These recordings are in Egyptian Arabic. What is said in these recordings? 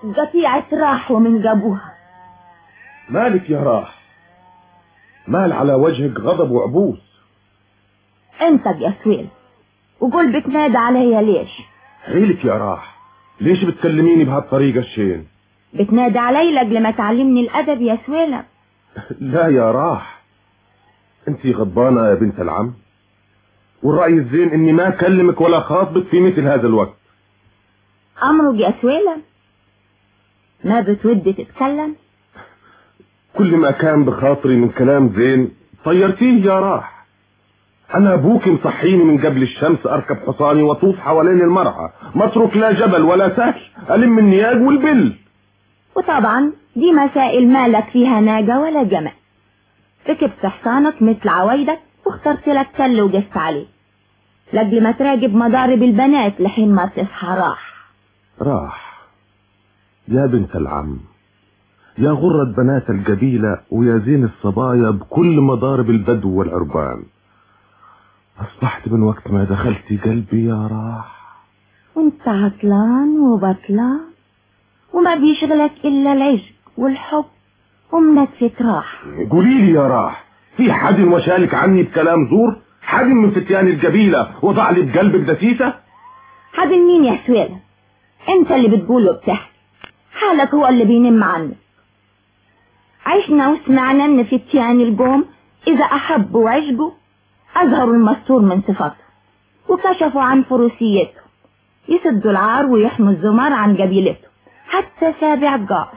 قطيعة راح ومن جابوها مالك يا راح مال على وجهك غضب وعبوس انت يا سويل وقول بتنادى عليا ليش حيلك يا راح ليش بتكلميني بهالطريقة الشين بتنادى علي لاجل ما تعلمني الادب يا سويلة لا يا راح انت غضبانة يا بنت العم والرأي الزين اني ما اكلمك ولا خاطبك في مثل هذا الوقت امرك يا سويلة ما بتودي تتكلم كل ما كان بخاطري من كلام زين طيرتيه يا راح انا ابوك مصحيني من قبل الشمس اركب حصاني واطوف حوالين المرعى ما اترك لا جبل ولا سهل الم النياج والبل وطبعا دي مسائل مالك فيها ناجة ولا جمل ركبت حصانك مثل عوايدك واخترت لك تل وقفت عليه لاجل ما تراقب مضارب البنات لحين ما تصحى راح راح يا بنت العم يا غرة بنات القبيلة ويا زين الصبايا بكل مضارب البدو والعربان أصبحت من وقت ما دخلتي قلبي يا راح وانت عطلان وبطلان وما بيشغلك الا العشق والحب ومنكفة راح قولي لي يا راح في حد وشالك عني بكلام زور حد من فتيان القبيلة وضع لي بقلبك دسيسة حد مين يا سويلة انت اللي بتقوله بتحكي حالك هو اللي بينم عنك عشنا وسمعنا ان فتيان القوم اذا احبوا وعشقوا اظهروا المستور من صفاته وكشفوا عن فروسيته يسدوا العار ويحموا الزمار عن قبيلته حتى سابع الجار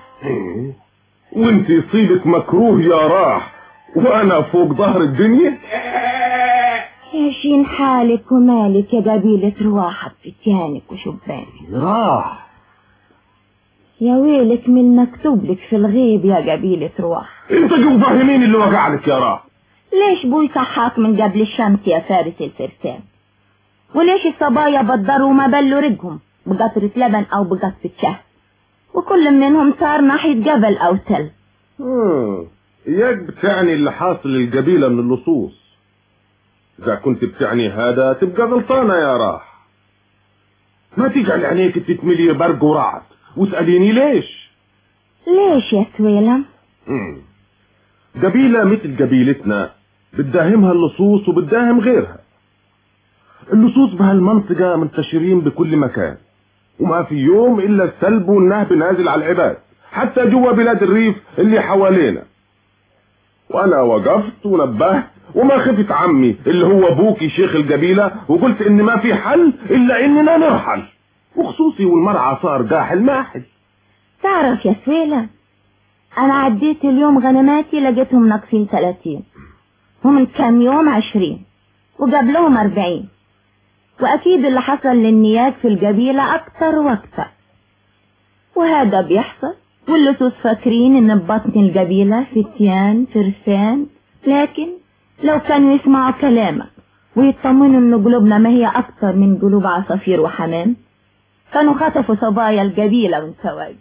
وانت يصيبك مكروه يا راح وانا فوق ظهر الدنيا يا شين حالك ومالك يا قبيلة رواحك فتيانك وشبانك راح يا ويلك من المكتوب لك في الغيب يا قبيلة رواح انت جو فاهمين اللي وقع لك يا راح ليش بوي صحاك من قبل الشمس يا فارس الفرسان وليش الصبايا بدروا ما بلوا رجهم بقطرة لبن او بقطرة شهد وكل منهم صار ناحية جبل او تل مم. اياك بتعني اللي حاصل للقبيلة من اللصوص اذا كنت بتعني هذا تبقى غلطانة يا راح ما تجعل عينيك تتملي برق ورعد واسأليني ليش ليش يا سويلم مم. قبيلة مثل قبيلتنا بتداهمها اللصوص وبتداهم غيرها اللصوص بهالمنطقة منتشرين بكل مكان وما في يوم إلا السلب والنهب نازل على العباد حتى جوا بلاد الريف اللي حوالينا وأنا وقفت ونبهت وما خفت عمي اللي هو أبوكي شيخ القبيلة وقلت إن ما في حل إلا إننا نرحل وخصوصي والمرعى صار قاحل ماحل تعرف يا سويلة انا عديت اليوم غنماتي لقيتهم ناقصين 30 ومن كام يوم عشرين وقبلهم أربعين وأكيد اللي حصل للنيات في القبيلة أكتر وأكتر وهذا بيحصل واللصوص فاكرين إن ببطن القبيلة فتيان فرسان لكن لو كانوا يسمعوا كلامك ويطمنوا إن قلوبنا ما هي أكتر من قلوب عصافير وحمام كانوا خطفوا صبايا القبيلة من سواجد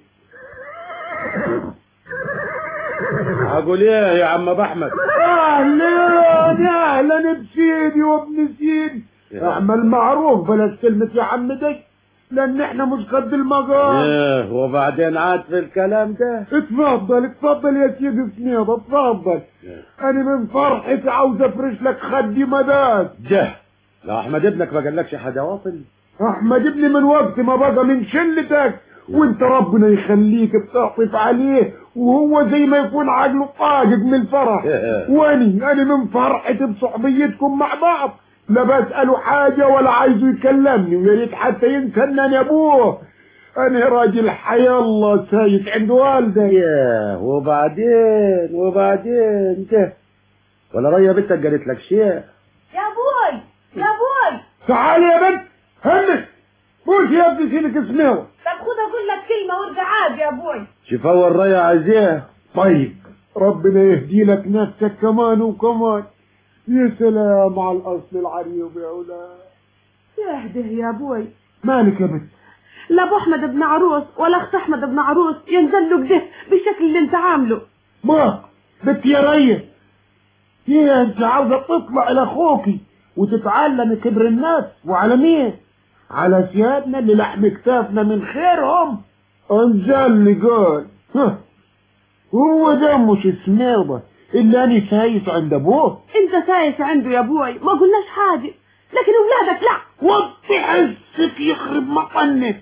اقول ايه يا عم ابو احمد اهلا اهلا بسيدي وابن سيدي اعمل معروف بلاش كلمة يا عم دي لان احنا مش قد المقام ايه وبعدين عاد في الكلام ده اتفضل اتفضل يا سيدي سنيضة اتفضل انا من فرحتي عاوز افرش لك خدي مداد ده لا احمد ابنك ما قالكش حاجه واصل احمد ابني من وقت ما بقى من شلتك وانت ربنا يخليك بتعطف عليه وهو زي ما يكون عقله طاقق من الفرح واني انا من فرحتي بصحبيتكم مع بعض لا بسأله حاجة ولا عايزه يكلمني ويا ريت حتى ينسى ان انا ابوه انا راجل حي الله سايق عند والدي ياه وبعدين وبعدين ده ولا ريا بنتك قالت لك شيء يا بوي يا بوي تعالي يا بنت همك بوش يا ابني سينك اسمه طب خد اقول لك كلمة وارجع عاد يا بوي شوف اول ريا عايزاه طيب ربنا يهدي لك نفسك كمان وكمان يا سلام على الاصل العريض يا اولاد يهده يا ابوي مالك يا بنت لا ابو احمد ابن عروس ولا اخت احمد ابن عروس ينزل له كده بالشكل اللي انت عامله ما بنت يا ريس هي انت عاوزه تطلع الى اخوكي وتتعلم كبر الناس وعلى مين على سيادنا اللي لحم كتافنا من خيرهم انزلني قال ها، هو ده مش سميرة اللي انا سايس عند ابوه انت سايس عنده يا ابوي ما قلناش حاجة لكن اولادك لا وطي حسك يخرب مطنك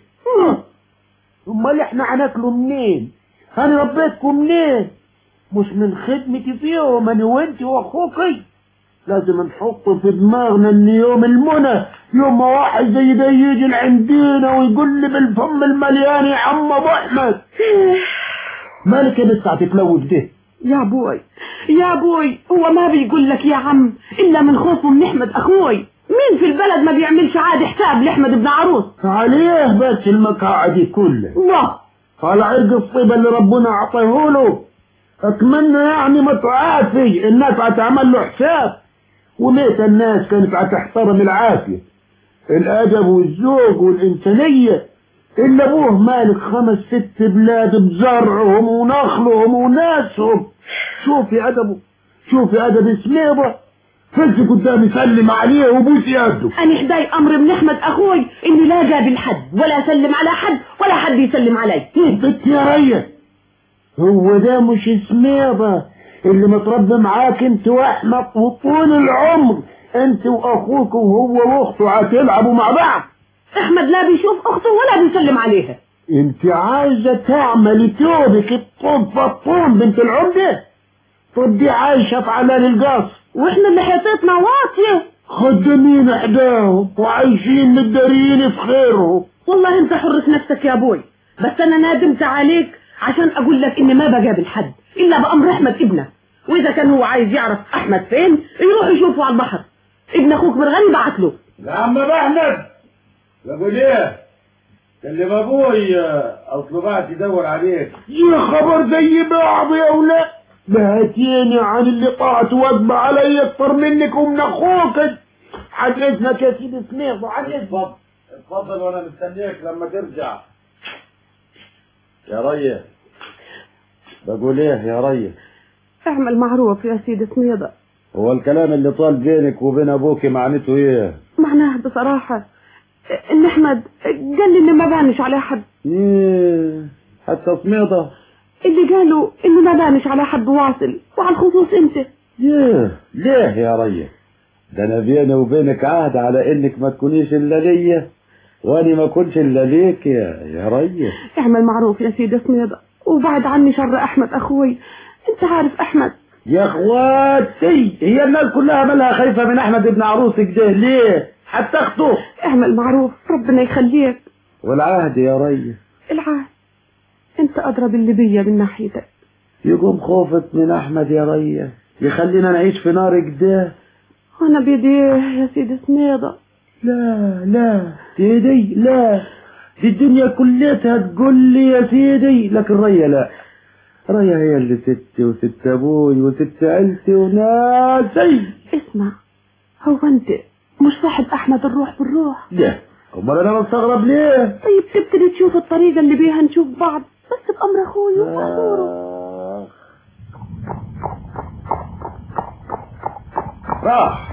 امال احنا هناكله منين انا ربيتكم منين مش من خدمتي فيهم انا وانت واخوكي لازم نحط في دماغنا ان يوم المنى يوم ما واحد زي ده يجي لعندنا ويقول لي بالفم المليان يا عم ابو احمد مالك يا بنت هتتلوث ده يا ابوي يا ابوي هو ما بيقول لك يا عم الا من خوفه من احمد اخوي مين في البلد ما بيعملش عاد حساب لاحمد بن عروس عليه بس المقاعد دي كلها الله على عرق الطيبة اللي ربنا عطيه له اتمنى يعني ما تعافي الناس هتعمل له حساب وميت الناس كانت هتحترم العافية الادب والذوق والانسانية اللي ابوه مالك خمس ست بلاد بزرعهم ونخلهم وناسهم شوفي ادبه شوفي ادب سميبة فز قدامي سلم عليه وبوس يده انا حداي امر من احمد اخوي اني لا جاب حد ولا اسلم على حد ولا حد يسلم علي بنت يا ريا هو ده مش سميضة اللي متربي معاك انت واحمد وطول العمر انت واخوك وهو واخته هتلعبوا مع بعض احمد لا بيشوف اخته ولا بيسلم عليها انت عايزة تعملي توبك الطوب فطوم بنت العمدة طب دي عايشة في علال القصر واحنا اللي حيطتنا واطيه خدامين احداهم وعايشين متداريين في خيرهم والله انت حر في نفسك يا ابوي بس انا نادمت عليك عشان اقول لك اني ما بقابل حد الا بامر احمد ابنك واذا كان هو عايز يعرف احمد فين يروح يشوفه على البحر ابن اخوك مرغني بعت له يا عم احمد بقول ايه اللي بابوي اصله بعت يدور عليك يا خبر زي بعض يا ولاد بهاتيني عن اللي طلعت واجبة علي اكتر منك ومن اخوك عن اذنك يا سيدي سمير عن اذنك اتفضل اتفضل وانا مستنيك لما ترجع يا ريا بقول ايه يا ريا اعمل معروف يا سيدي سميضة هو الكلام اللي طال بينك وبين ابوك معناته ايه معناه بصراحة ان احمد قال لي اني ما بانش على حد ايه حتى سميضة اللي قالوا انه ما بانش على حد واصل وعلى الخصوص انت ليه ليه يا ريا ده انا بيني وبينك عهد على انك ما تكونيش الا ليا وانا ما كنتش الا ليك يا يا ريا اعمل معروف يا سيدي سميضة وبعد عني شر احمد اخوي انت عارف احمد يا اخواتي هي الناس كلها مالها خايفة من احمد ابن عروسك ده ليه حتى اخته اعمل معروف ربنا يخليك والعهد يا ريا العهد انت ادرى باللي بيا من ناحيتك يقوم خوفك من احمد يا ريا يخلينا نعيش في نار كده وانا بيديه يا سيدي سميضة لا لا سيدي لا دي الدنيا كلها تقول لي يا سيدي لكن ريا لا ريا هي اللي ستي وست ابوي وست عيلتي وناسي اسمع هو انت مش صاحب احمد الروح بالروح لا امال انا مستغرب ليه طيب تبتدي تشوف الطريقة اللي بيها نشوف بعض بس بأمر أخوي ومأموره آه. راح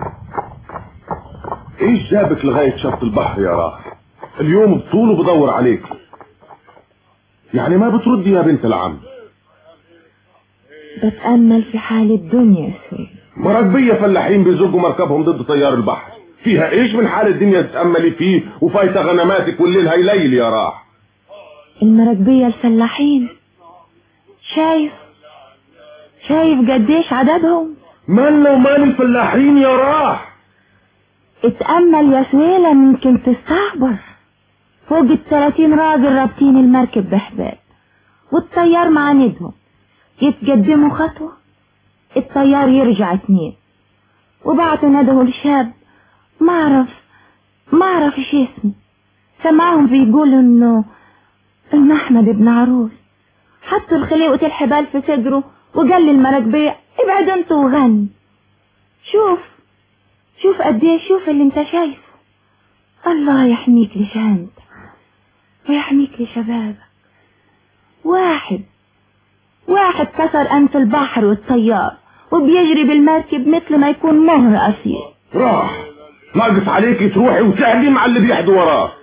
ايش جابك لغاية شط البحر يا راح اليوم بطوله بدور عليك يعني ما بتردي يا بنت العم بتأمل في حال الدنيا يا سيدي مراكبية فلاحين بيزقوا مركبهم ضد تيار البحر فيها ايش من حال الدنيا تتأملي فيه وفايتة غنماتك والليل هيليل يا راح المراكبية الفلاحين شايف شايف قديش عددهم مالنا ومال الفلاحين يا راح اتأمل يا سويلة ممكن تستعبر فوق التلاتين راجل رابطين المركب بحبال والطيار معاندهم يتقدموا خطوة الطيار يرجع اتنين وبعتوا ندهوا الشاب ما اعرف ما اعرف ايش اسمه سمعهم بيقولوا انه انه احمد ابن عروس حطوا الخليقة الحبال في صدره وقال للمراكبية ابعد انت وغني شوف شوف قد ايه شوف اللي انت شايفه الله يحميك لشهامتك ويحميك لشبابك واحد واحد كسر انف البحر والطيار وبيجري بالمركب مثل ما يكون مهر اسير راح ناقص عليكي تروحي وتعدي مع اللي بيحدوا وراه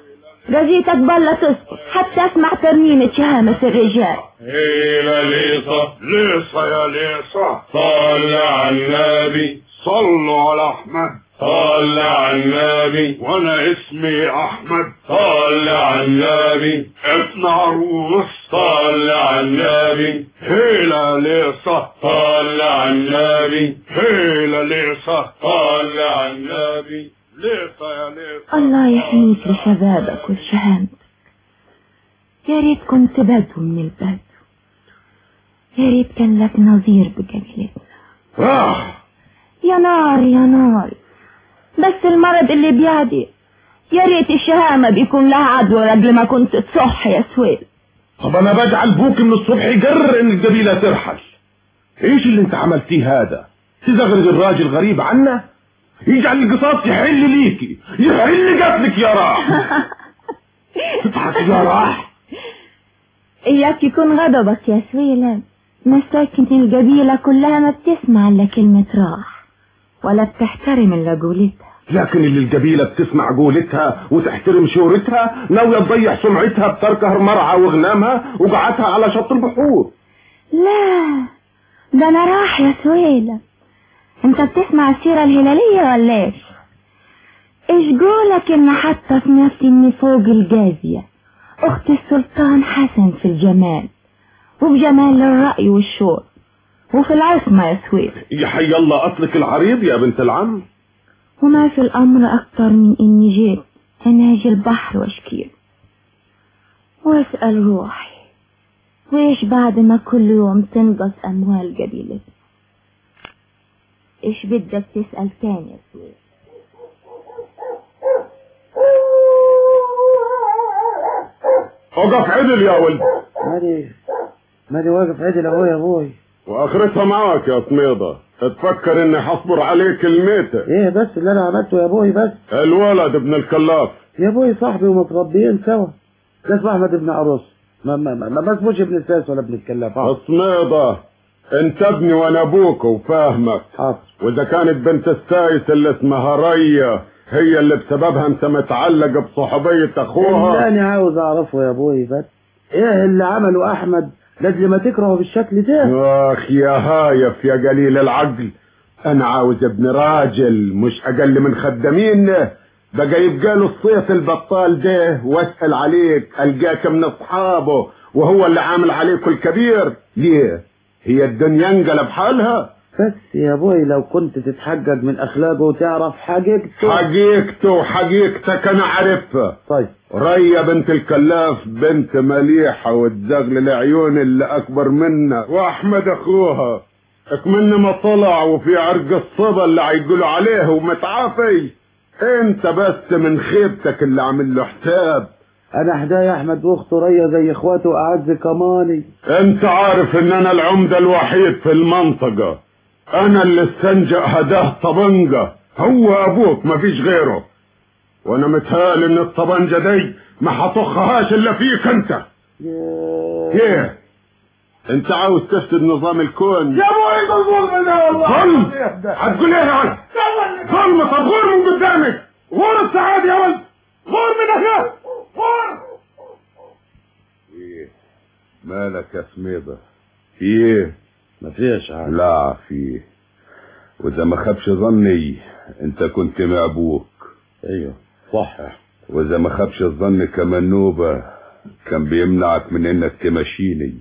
رجيتك بلا تسكت حتى اسمع ترنيمة شهامة الرجال هيلا ليصة ليصة يا ليصة صل على النبي صلوا على أحمد صل على النبي وأنا اسمي أحمد صل على النبي ابن عروس صل على النبي هيلا ليصة صل على النبي هيلا ليصة صل على النبي ليصة يا ليصة الله يحميك لشبابك ولشهامتك يا ريت كنت بدو من البدو يا ريت كان لك نظير بجميلتنا آه يا نار يا نار بس المرض اللي بيعدي يا ريت الشهامة بيكون لها عدوى قبل ما كنت تصح يا سويل طب انا بجعل بوك من الصبح يجر ان القبيلة ترحل ايش اللي انت عملتيه هذا تزغرد الراجل غريب عنا يجعل القصاص يحل ليكي يحل قتلك يا راح تضحك يا راح إياك يكون غضبك يا سويلة مساكن القبيلة كلها ما بتسمع إلا كلمة راح ولا بتحترم إلا قولتها لكن اللي القبيلة بتسمع قولتها وتحترم شهرتها ناوية تضيع سمعتها بتركها مرعى وغنامها وقعتها على شط البحور لا ده أنا راح يا سويلة أنت بتسمع السيرة الهلالية ولا إيش؟ إيش قولك إن حتى في نفسي إني فوق الجازية أخت السلطان حسن في الجمال وبجمال الرأي والشور وفي العصمة يا سويل يا حي الله اصلك العريض يا بنت العم وما في الأمر أكتر من إني جيت أناجي البحر وأشكيل وأسأل روحي وإيش بعد ما كل يوم تنقص أموال قبيلتنا إيش بدك تسأل تاني يا سويل اقف عدل يا ولد مالي مالي واقف عدل اهو يا ابوي واخرتها معاك يا سميضة تفكر اني حصبر عليك الميتة ايه بس اللي انا عملته يا ابوي بس الولد ابن الكلاف يا ابوي صاحبي ومتربيين سوا ده اسمه احمد ابن عروس ما ما ما, ما اسموش ابن الساس ولا ابن الكلاف حاضر سميضة انت ابني وانا ابوك وفاهمك حاضر واذا كانت بنت السايس اللي اسمها ريا هي اللي بسببها انت متعلق بصحوبية اللي اخوها انا عاوز اعرفه يا ابوي بس ايه اللي عمله احمد لاجل ما تكرهه بالشكل ده اخ يا هايف يا قليل العقل انا عاوز ابن راجل مش اقل من خدامين بقى يبقى له الصيف البطال ده واسال عليك القاك من اصحابه وهو اللي عامل عليك الكبير ليه هي الدنيا انقلب حالها بس يا ابوي لو كنت تتحقق من اخلاقه وتعرف حقيقته حقيقته وحقيقتك انا عارفها طيب ريا بنت الكلاف بنت مليحة وتزغل العيون اللي أكبر منا وأحمد أخوها اكمن ما طلع وفي عرق الصبا اللي هيقولوا عليه ومتعافي انت بس من خيبتك اللي عامل له حساب انا حدايا احمد واخته ريا زي اخواته اعز كماني انت عارف ان انا العمدة الوحيد في المنطقة انا اللي استنجأ هداه طبنجة هو ابوك مفيش غيره وانا متهال ان الطبنجة دي ما هطخهاش الا فيك انت ايه انت عاوز تفسد نظام الكون يا ابوي ده ظلم ده والله ظلم هتقول ايه يعني ظلم طب غور من قدامك غور السعادة يا ولد غور من هنا غور ايه مالك يا سميضة في ايه مفيش حاجه لا في واذا ما خابش ظني انت كنت مع ابوك ايوه صح واذا ما خابش الظن كمان نوبة كان بيمنعك من انك تمشيني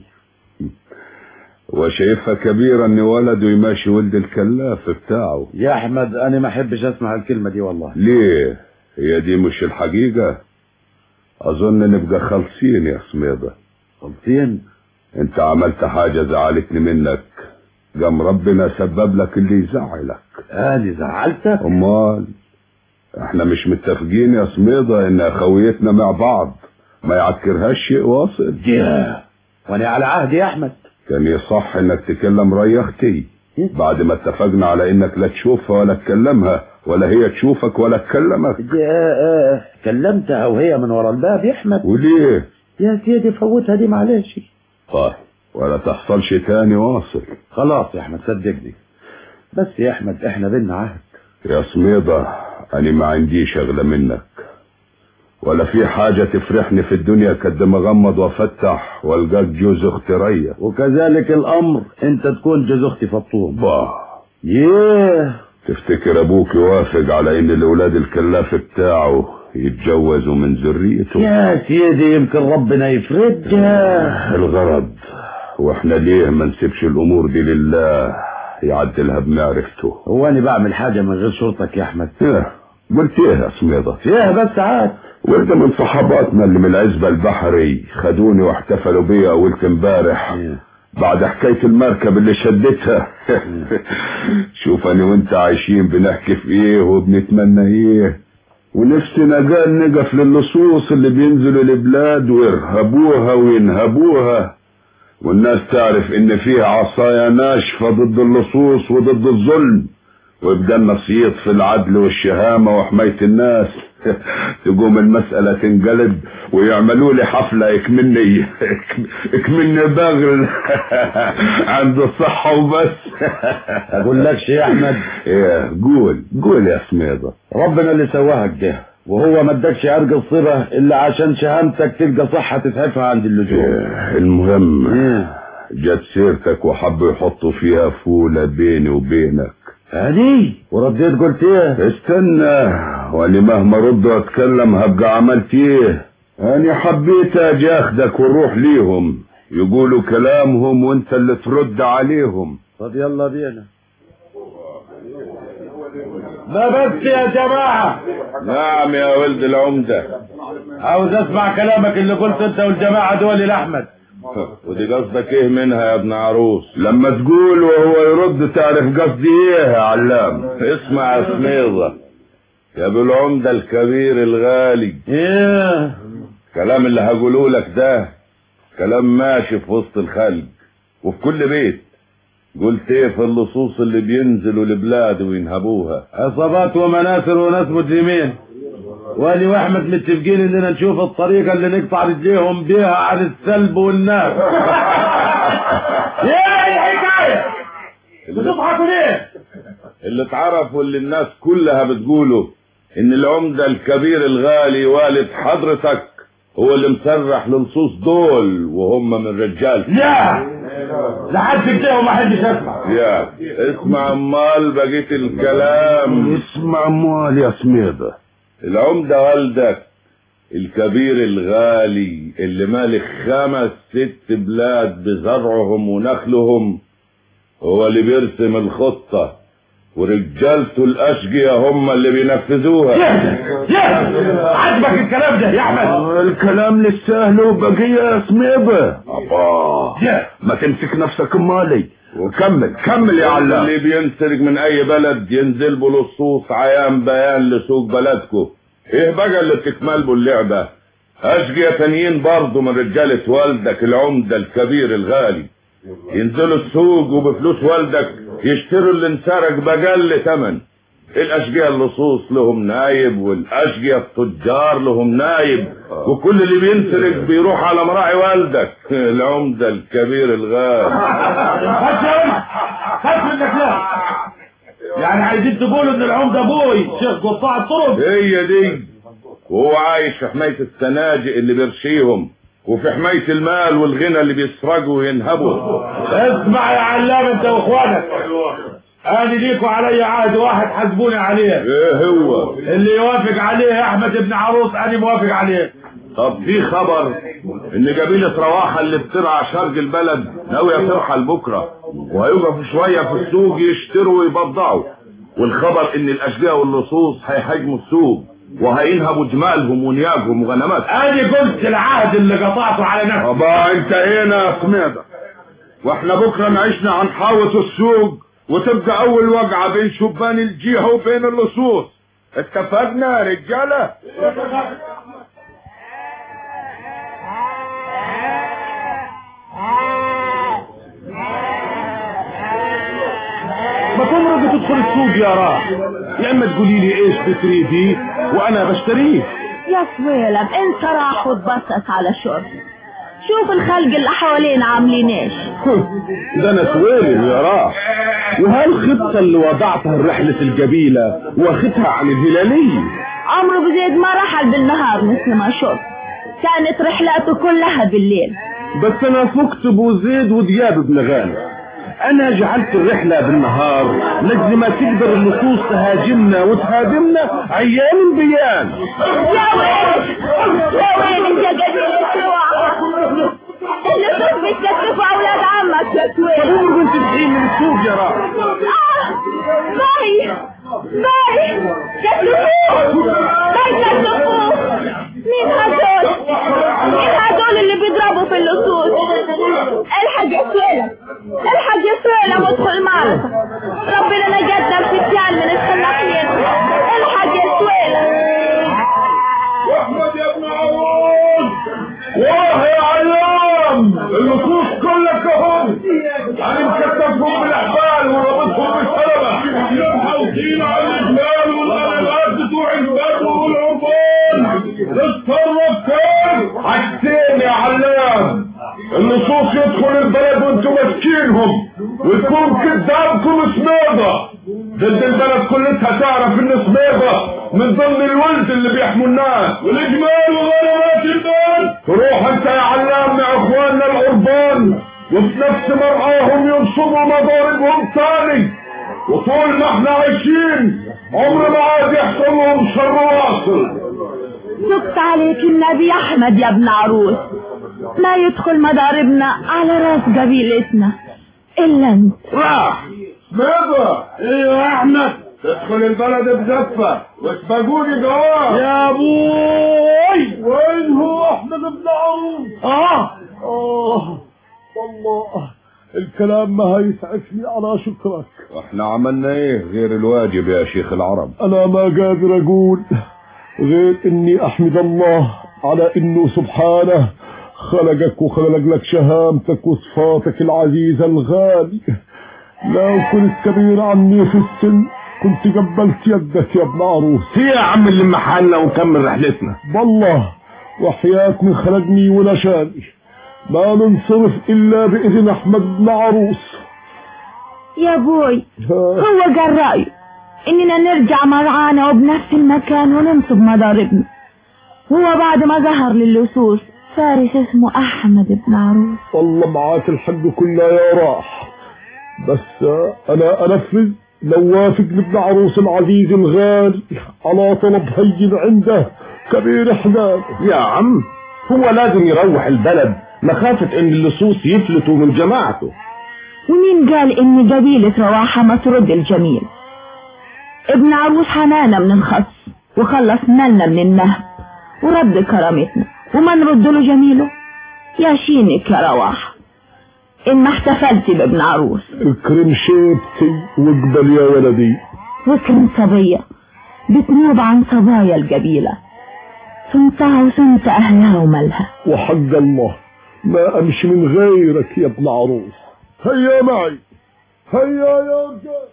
وشايفها كبيرة ان ولده يماشي ولد الكلاف بتاعه يا احمد انا ما احبش اسمع الكلمه دي والله ليه هي دي مش الحقيقة اظن نبقى خالصين يا سميضة غلطين انت عملت حاجة زعلتني منك قام ربنا سبب لك اللي يزعلك انا زعلتك امال احنا مش متفقين يا سميضة ان اخويتنا مع بعض ما يعكرهاش شيء واصل يا وانا على عهدي يا احمد كان يصح انك تكلم ري اختي بعد ما اتفقنا على انك لا تشوفها ولا تكلمها ولا هي تشوفك ولا تكلمك دي آه آه كلمتها وهي من ورا الباب يا احمد وليه يا سيدي فوتها دي معلش طيب ولا تحصلش تاني واصل خلاص يا احمد صدقني بس يا احمد احنا بينا عهد يا سميضة انا ما عنديش اغلى منك ولا في حاجة تفرحني في الدنيا قد ما اغمض وافتح والقاك جوز اختي ريا وكذلك الامر انت تكون جوز اختي فطوم با ياه تفتكر ابوك يوافق على ان الاولاد الكلاف بتاعه يتجوزوا من ذريته يا سيدي يمكن ربنا يفرجها الغرض واحنا ليه ما نسيبش الامور دي لله يعدلها بمعرفته هو انا بعمل حاجه من غير شرطك يا احمد ايه قلت ايه يا سميضة فيها بس عاد ولد من صحاباتنا اللي من العزبة البحري خدوني واحتفلوا بيا قلت امبارح بعد حكاية المركب اللي شدتها شوف انا وانت عايشين بنحكي في ايه وبنتمنى ايه ونفسنا قال نقف للصوص اللي بينزلوا البلاد ويرهبوها وينهبوها والناس تعرف ان فيها عصايا ناشفة ضد اللصوص وضد الظلم ويبقى النصيط في العدل والشهامة وحماية الناس تقوم المسألة تنقلب ويعملوا لي حفلة اكمني اكمني باغل عند الصحة وبس اقول لكش يا احمد ايه قول قول يا سميضة ربنا اللي سواها كده وهو ما ادكش عرق الصبا الا عشان شهامتك تلقى صحة تسعفها عند اللزوم إيه المهم إيه. جت سيرتك وحبوا يحطوا فيها فولة بيني وبينك هدي ورديت قلت ايه استنى وانا مهما رد واتكلم هبقى عملت ايه انا حبيت اجي اخدك ونروح ليهم يقولوا كلامهم وانت اللي ترد عليهم طب يلا بينا ما بس يا جماعة نعم يا ولد العمدة عاوز اسمع كلامك اللي قلت انت والجماعة دول لأحمد ودي قصدك ايه منها يا ابن عروس لما تقول وهو يرد تعرف قصدي ايه يا علام اسمع يا سميضة يا ابو العمدة الكبير الغالي ايه كلام اللي هقوله لك ده كلام ماشي في وسط الخلق وفي كل بيت قلت ايه في اللصوص اللي بينزلوا البلاد وينهبوها عصابات ومناثر وناس مجرمين واني واحمد متفقين اننا نشوف الطريقة اللي نقطع رجليهم بيها عن السلب والنار ايه الحكاية بتضحكوا ليه اللي اتعرف واللي الناس كلها بتقوله ان العمدة الكبير الغالي والد حضرتك هو اللي مسرح للصوص دول وهم من رجال لا لحد كده وما حدش يسمع يا اسمع امال بقيت الكلام اسمع امال يا سميضة العمدة والدك الكبير الغالي اللي مالك خمس ست بلاد بزرعهم ونخلهم هو اللي بيرسم الخطة ورجالته الأشقية هم اللي بينفذوها عجبك الكلام ده يا احمد الكلام للسهل وبقية يا سميضة أبا ما تمسك نفسك مالي وكمل كمل يا علام اللي بينسرق من أي بلد ينزل له لصوص عيان بيان لسوق بلدكم إيه بقى اللي بتكمل به اللعبة أشقية تانيين برضه من رجالة والدك العمدة الكبير الغالي ينزلوا السوق وبفلوس والدك يشتروا اللي انسرق بأقل ثمن الأشقية اللصوص لهم نايب والأشقية التجار لهم نايب وكل اللي بينسرق بيروح على مراعي والدك العمدة الكبير الغالي خش يا ولد خش منك لا يعني عايزين تقولوا ان العمدة ابوي شيخ قطاع الطرق هي دي وهو عايش في حماية السناجق اللي بيرشيهم وفي حماية المال والغنى اللي بيسرقوا وينهبوا اسمع يا علام انت واخوانك انا ليكوا علي عهد واحد حاسبوني عليه ايه هو اللي يوافق عليه يا احمد ابن عروس انا موافق عليه طب في خبر ان قبيلة رواحة اللي بترعى شرق البلد ناوية ترحل بكرة وهيقفوا شوية في السوق يشتروا ويبضعوا والخبر ان الاشجار واللصوص هيهاجموا السوق وهينهبوا جمالهم ونياجهم وغنماتهم انا قلت العهد اللي قطعته على نفسي طبعا انتهينا يا سميدة واحنا بكرة نعيشنا هنحاوط السوق وتبقى اول وقعة بين شبان الجيهة وبين اللصوص اتفقنا يا رجالة ما تمرق تدخل السوق يا راح يا اما تقولي لي ايش بتريدي وانا بشتريه يا سويلم انت راح وتبصص على شرب شوف الخلق اللي حوالينا عاملين ايش ده انا سويلم يا راح وهالخطة اللي وضعتها لرحلة القبيلة واخدها عن الهلالية عمرو ابو زيد ما رحل بالنهار مثل ما شفت كانت رحلاته كلها بالليل بس انا فقت ابو زيد ودياب بن غانم انا جعلت الرحلة بالنهار لاجل ما تقدر اللصوص تهاجمنا وتهاجمنا عيان بيان يا ويلك يا ويلك يا قديم اللصوص بيتكتفوا اولاد عمك يا سويد عمر بنت الحين من السوق يا راح آه، باي باي كتفوه باي كتفوه مين هدول مين هدول اللي بيضربوا في اللصوص الحق يا سويلة الحق يا سويلة وادخل معركة ربنا نجدنا فتيان من الخلاقين الحق يا سويلة احمد يا ابن عوض واه يا علام اللصوص كلك اهم يعني مكتفهم بالاحبال وربطهم بالسلبة محوطين على الجبال والغنمات بتوع البدو والعربان تتصرف كيف حاجتين يا علام اللصوص يدخل البلد وانتم ماسكينهم وتكون كذابكم سميضة ضد البلد كلها تعرف ان سميضة من ضمن الولد اللي بيحموا الناس والاجمال وغنمات البلد تروح انت يا علام مع اخواننا العربان وفي نفس مرعاهم ينصبوا مضاربهم تاني وطول ما احنا عايشين عمر ما عاد يحصل لهم شر واصل سكت عليك النبي احمد يا ابن عروس لا يدخل مضاربنا على راس قبيلتنا الا انت راح ماذا؟ ايوه يا احمد تدخل البلد بزفة واسبقوني جواب يا ابوي وين هو احمد بن عروس؟ اه اه والله الكلام ما هيسعفني على شكرك احنا عملنا ايه غير الواجب يا شيخ العرب انا ما قادر اقول غير اني احمد الله على انه سبحانه خلقك وخلق لك شهامتك وصفاتك العزيزة الغالي لو كنت كبير عني في السن كنت قبلت يدك يا ابن عروس هي يا عم اللي محلنا ونكمل رحلتنا والله وحياك من خلقني ولا شاني ما ننصرف الا باذن احمد بن عروس يا ابوي ها. هو قال رأيه اننا نرجع مرعانا وبنفس المكان وننصب مضاربنا هو بعد ما ظهر للصوص فارس اسمه احمد بن عروس والله معاك الحق كله يا راح بس آه، انا انفذ لو وافق لابن عروس العزيز الغالي على طلب هين عنده كبير احلام يا عم هو لازم يروح البلد مخافة ان اللصوص يفلتوا من جماعته ومين قال ان قبيلة رواحة ما ترد الجميل ابن عروس حمانا من الخص وخلص مالنا من النهب ورد كرامتنا وما نرد له جميله يا شينك يا رواحة ان ما احتفلت بابن عروس اكرم شيبتي واقبل يا ولدي واكرم صبية بتنوب عن صبايا القبيلة صنتها وصنت اهلها ومالها وحق الله ما امشي من غيرك يا ابن عروس هيا معي هيا يا رجال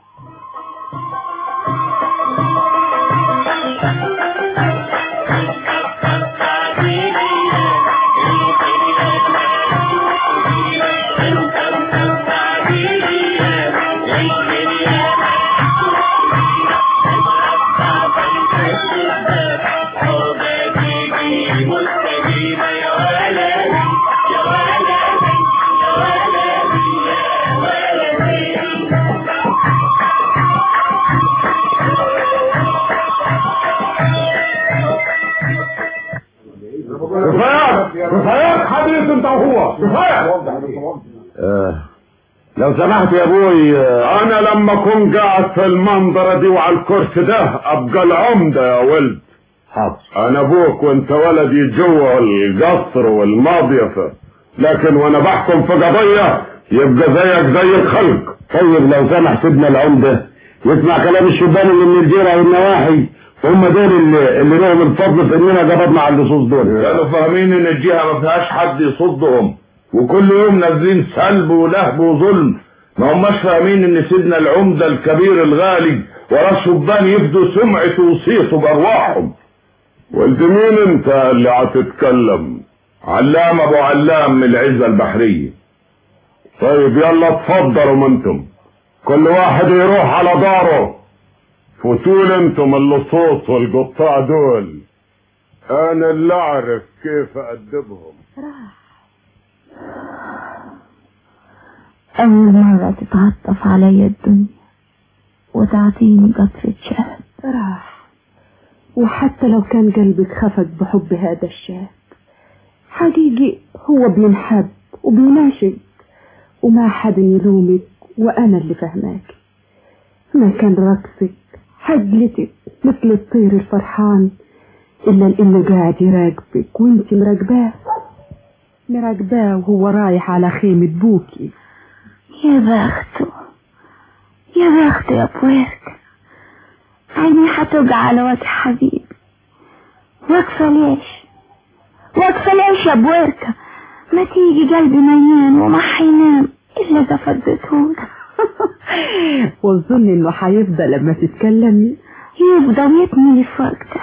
كفايات كفايات حضرتك انت وهو كفاية آه. لو سمحت يا ابوي آه. انا لما اكون قاعد في المنظرة دي وعلى الكرسي ده ابقى العمدة يا ولد حاضر انا ابوك وانت ولدي جوا القصر والمضيفة لكن وانا بحكم في قضية يبقى زيك زي الخلق طيب لو سمح سيدنا العمدة يسمع كلام الشبان اللي من الجيرة والنواحي هم دول اللي, اللي لهم الفضل في اننا قبضنا على اللصوص دول كانوا فاهمين ان الجهة ما فيهاش حد يصدهم وكل يوم نازلين سلب ولهب وظلم ما هماش فاهمين ان سيدنا العمدة الكبير الغالي وراه شبان يفدوا سمعته وصيته بارواحهم ولد مين انت اللي هتتكلم علام ابو علام من العزة البحرية طيب يلا اتفضلوا انتم كل واحد يروح على داره فوتون انتم اللصوص والقطاع دول انا اللي اعرف كيف ادبهم أول مرة تتعطف علي الدنيا وتعطيني قطرة شهد راح وحتى لو كان قلبك خفق بحب هذا الشاب حقيقي هو بينحب وبيناشد وما حد يلومك وأنا اللي فهماك ما كان رقصك حجلتك مثل الطير الفرحان إلا لإنه قاعد يراقبك وانت مراقباه مراقباه وهو رايح على خيمة بوكي يا بخته يا بخته يا بويرك عيني حتوقع على وجه حبيبي واقفة ليش واقفة ليش يا بويركة ما تيجي قلبي مليان وما حينام إلا إذا فدتهولك وظن إنه حيفضل لما تتكلمي يفضل يتملي في وقته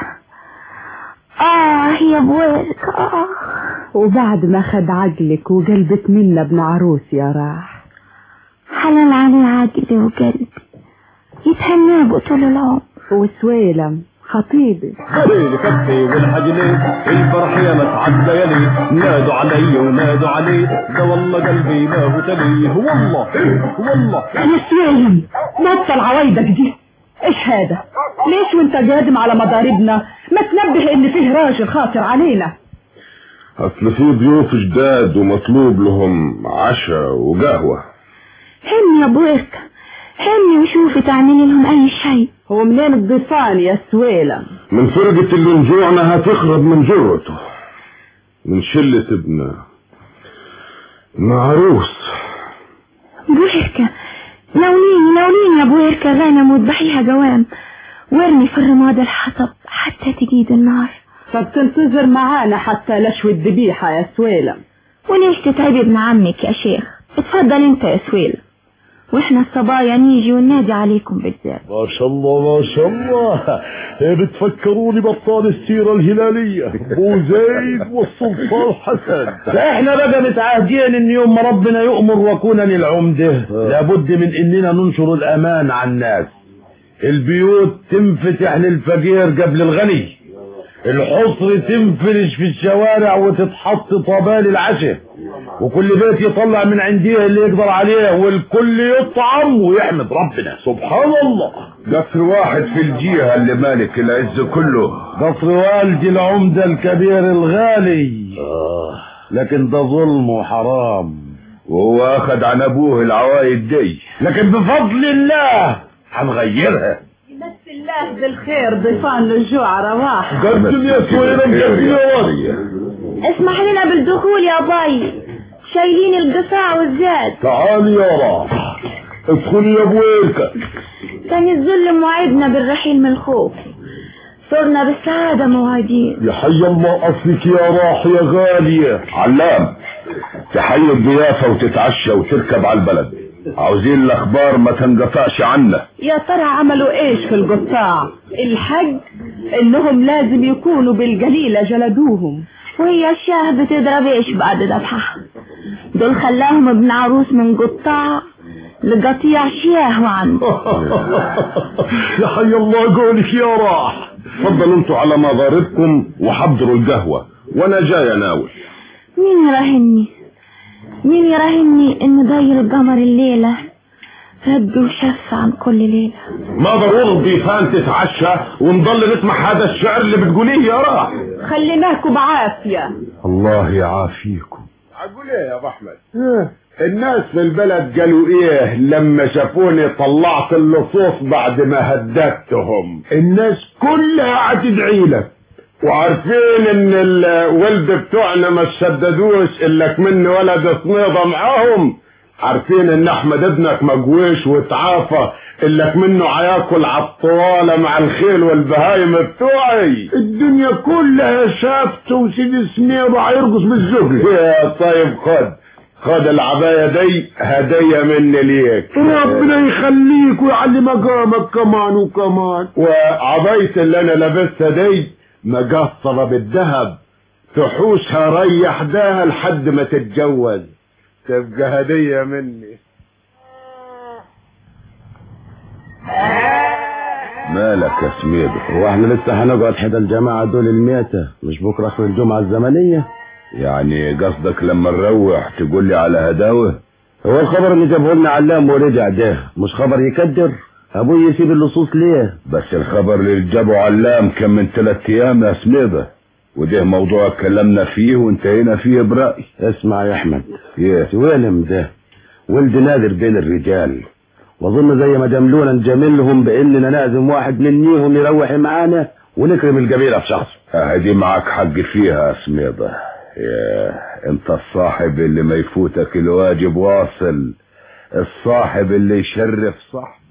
آه يا بويرك آه وبعد ما خد عقلك وقلبك منا ابن عروس يا راح حلال عليه عقلي وقلبي يتهنى بو طول العمر وسويلم خطيبي خليلي كفي والحجلي الفرح يا مسعد ليالي نادوا علي ونادوا علي ده والله قلبي ما هو تلي والله والله يا سويلم بطل عوايدك دي ايش هذا ليش وانت قادم على مضاربنا ما تنبه ان فيه راجل خاطر علينا اصل في ضيوف جداد ومطلوب لهم عشاء وقهوة هني يا بويرك هني وشوفي تعملي لهم أي شيء هو منين الضيفان يا سويلم من فرقة اللي نجوعنا هتخرب من جرته من شلة ابن معروس بويركة ناوليني ناوليني يا بويركة غنم وذبحيها جوام وارمي في الرماد الحطب حتى تجيد النار فبتنتظر معانا حتى لشوي الذبيحة يا سويلم وليش تتعبي ابن عمك يا شيخ اتفضل انت يا سويل واحنا الصبايا نيجي وننادي عليكم بالذات ما شاء الله ما شاء الله بتفكروني بطال السيرة الهلالية ابو زيد والسلطان حسن احنا بقى متعهدين ان يوم ما ربنا يؤمر وكونا للعمدة لابد من اننا ننشر الامان على الناس البيوت تنفتح للفقير قبل الغني الحصر تنفرش في الشوارع وتتحط طبال العشاء وكل بيت يطلع من عنديه اللي يقدر عليه والكل يطعم ويحمد ربنا سبحان الله قصر واحد في الجهة اللي مالك العز كله قصر والدي العمدة الكبير الغالي لكن ده ظلم وحرام وهو اخد عن ابوه العوايد دي لكن بفضل الله هنغيرها بس الله بالخير ضيفان الجوع رواح قدم يا سويرم قدم يا واد اسمح لنا بالدخول يا باي شايلين القصاع والزاد تعال يا راح ادخل يا بويركة كان الذل موعدنا بالرحيل من الخوف صرنا بالسعادة موعدين يا حي الله اصلك يا راح يا غالية علام تحيي الضيافة وتتعشى وتركب على البلد عاوزين الاخبار ما تنقطعش عنا يا ترى عملوا ايش في القطاع الحج انهم لازم يكونوا بالجليلة جلدوهم وهي الشاه بتضرب ايش بعد ذبحها دول خلاهم ابن عروس من قطاع لقطيع شياه وعنده يا حي الله قولك يا راح اتفضلوا انتوا على مضاربكم وحضروا القهوة وانا جاي اناول مين يراهني مين يراهني ان ضي القمر الليلة رد وشف عن كل ليلة ما ضروري الضيفان تتعشى ونضل نسمع هذا الشعر اللي بتقوليه يا راح خليناكم بعافية الله يعافيكم اقول ايه يا ابو احمد الناس في البلد قالوا ايه لما شافوني طلعت اللصوص بعد ما هددتهم الناس كلها هتدعي لك وعارفين ان الولد بتوعنا ما شددوش الا من ولد صنيضة معاهم عارفين ان احمد ابنك مجويش وتعافى الا منه هياكل عالطوالة مع الخيل والبهايم بتوعي الدنيا كلها شافته وسيدي سمير هيرقص بالزهل يا طيب خد خد العباية دي هدية مني ليك ربنا يخليك ويعلي مقامك كمان وكمان وعباية اللي انا لابسها دي مقصرة بالذهب تحوشها ريح ده لحد ما تتجوز تبقى هدية مني مالك يا سميدة هو احنا لسه هنقعد حدا الجماعة دول الميتة مش بكرة اخر الجمعة الزمنية يعني قصدك لما نروح تقول لي على هداوة هو الخبر اللي جابه لنا علام ورجع ده مش خبر يكدر ابوي يسيب اللصوص ليه بس الخبر اللي جابه علام كان من ثلاث ايام يا سميدة وده موضوع اتكلمنا فيه وانتهينا فيه برأي اسمع يا احمد ايه سوالم ده ولد نادر بين الرجال واظن زي ما جملونا نجاملهم باننا نعزم واحد منيهم يروح معانا ونكرم القبيله في شخصه هدي معك حق فيها يا سميدة يا انت الصاحب اللي ما يفوتك الواجب واصل الصاحب اللي يشرف صاحبه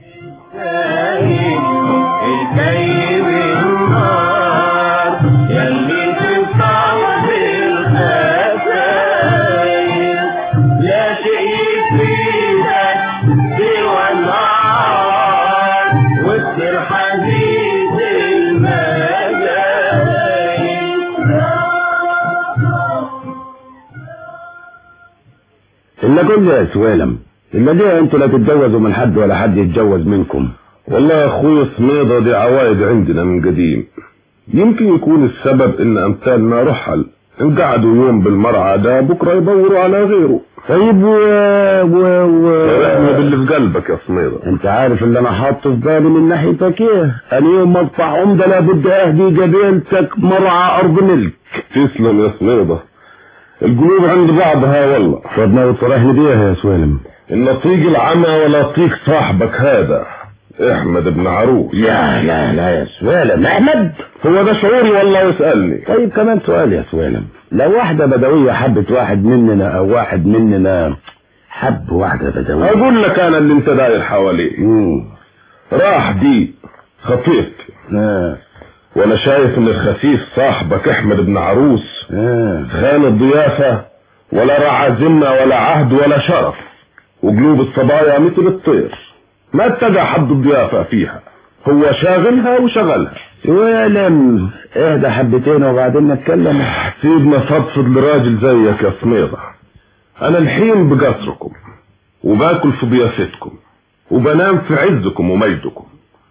الا قول لي يا سوالم الا ليه انتوا لا تتجوزوا من حد ولا حد يتجوز منكم والله يا اخوي سميضة دي عوايد عندنا من قديم يمكن يكون السبب ان امثالنا رحل ان قعدوا يوم بالمرعى ده بكره يدوروا على غيره طيب و... و... و... احنا باللي في قلبك يا سميضة انت عارف اللي انا حاطه في بالي من ناحيتك ايه انا يوم ما اطلع عمده لابد اهدي قبيلتك مرعى ارض ملك تسلم يا سميضة القلوب عند بعضها والله طب ناوي تصرحني بيها يا سوالم ان طيق العمى ولا طيق صاحبك هذا احمد بن عروس لا لا لا يا سوالم احمد هو ده شعوري والله يسألني طيب كمان سؤال يا سوالم لو واحدة بدوية حبت واحد مننا او واحد مننا حب واحدة بدوية اقول لك انا اللي انت داير حواليه مم. راح دي خطيبتي آه. وانا شايف ان الخسيس صاحبك احمد بن عروس آه. خان الضيافة ولا رعى ذمة ولا عهد ولا شرف وقلوب الصبايا مثل الطير ما اتجه حد الضيافة فيها هو شاغلها وشغلها سوالم اهدى حبتين وبعدين نتكلم سيبنا فضفض لراجل زيك يا سميضة انا الحين بقصركم وباكل في ضيافتكم وبنام في عزكم ومجدكم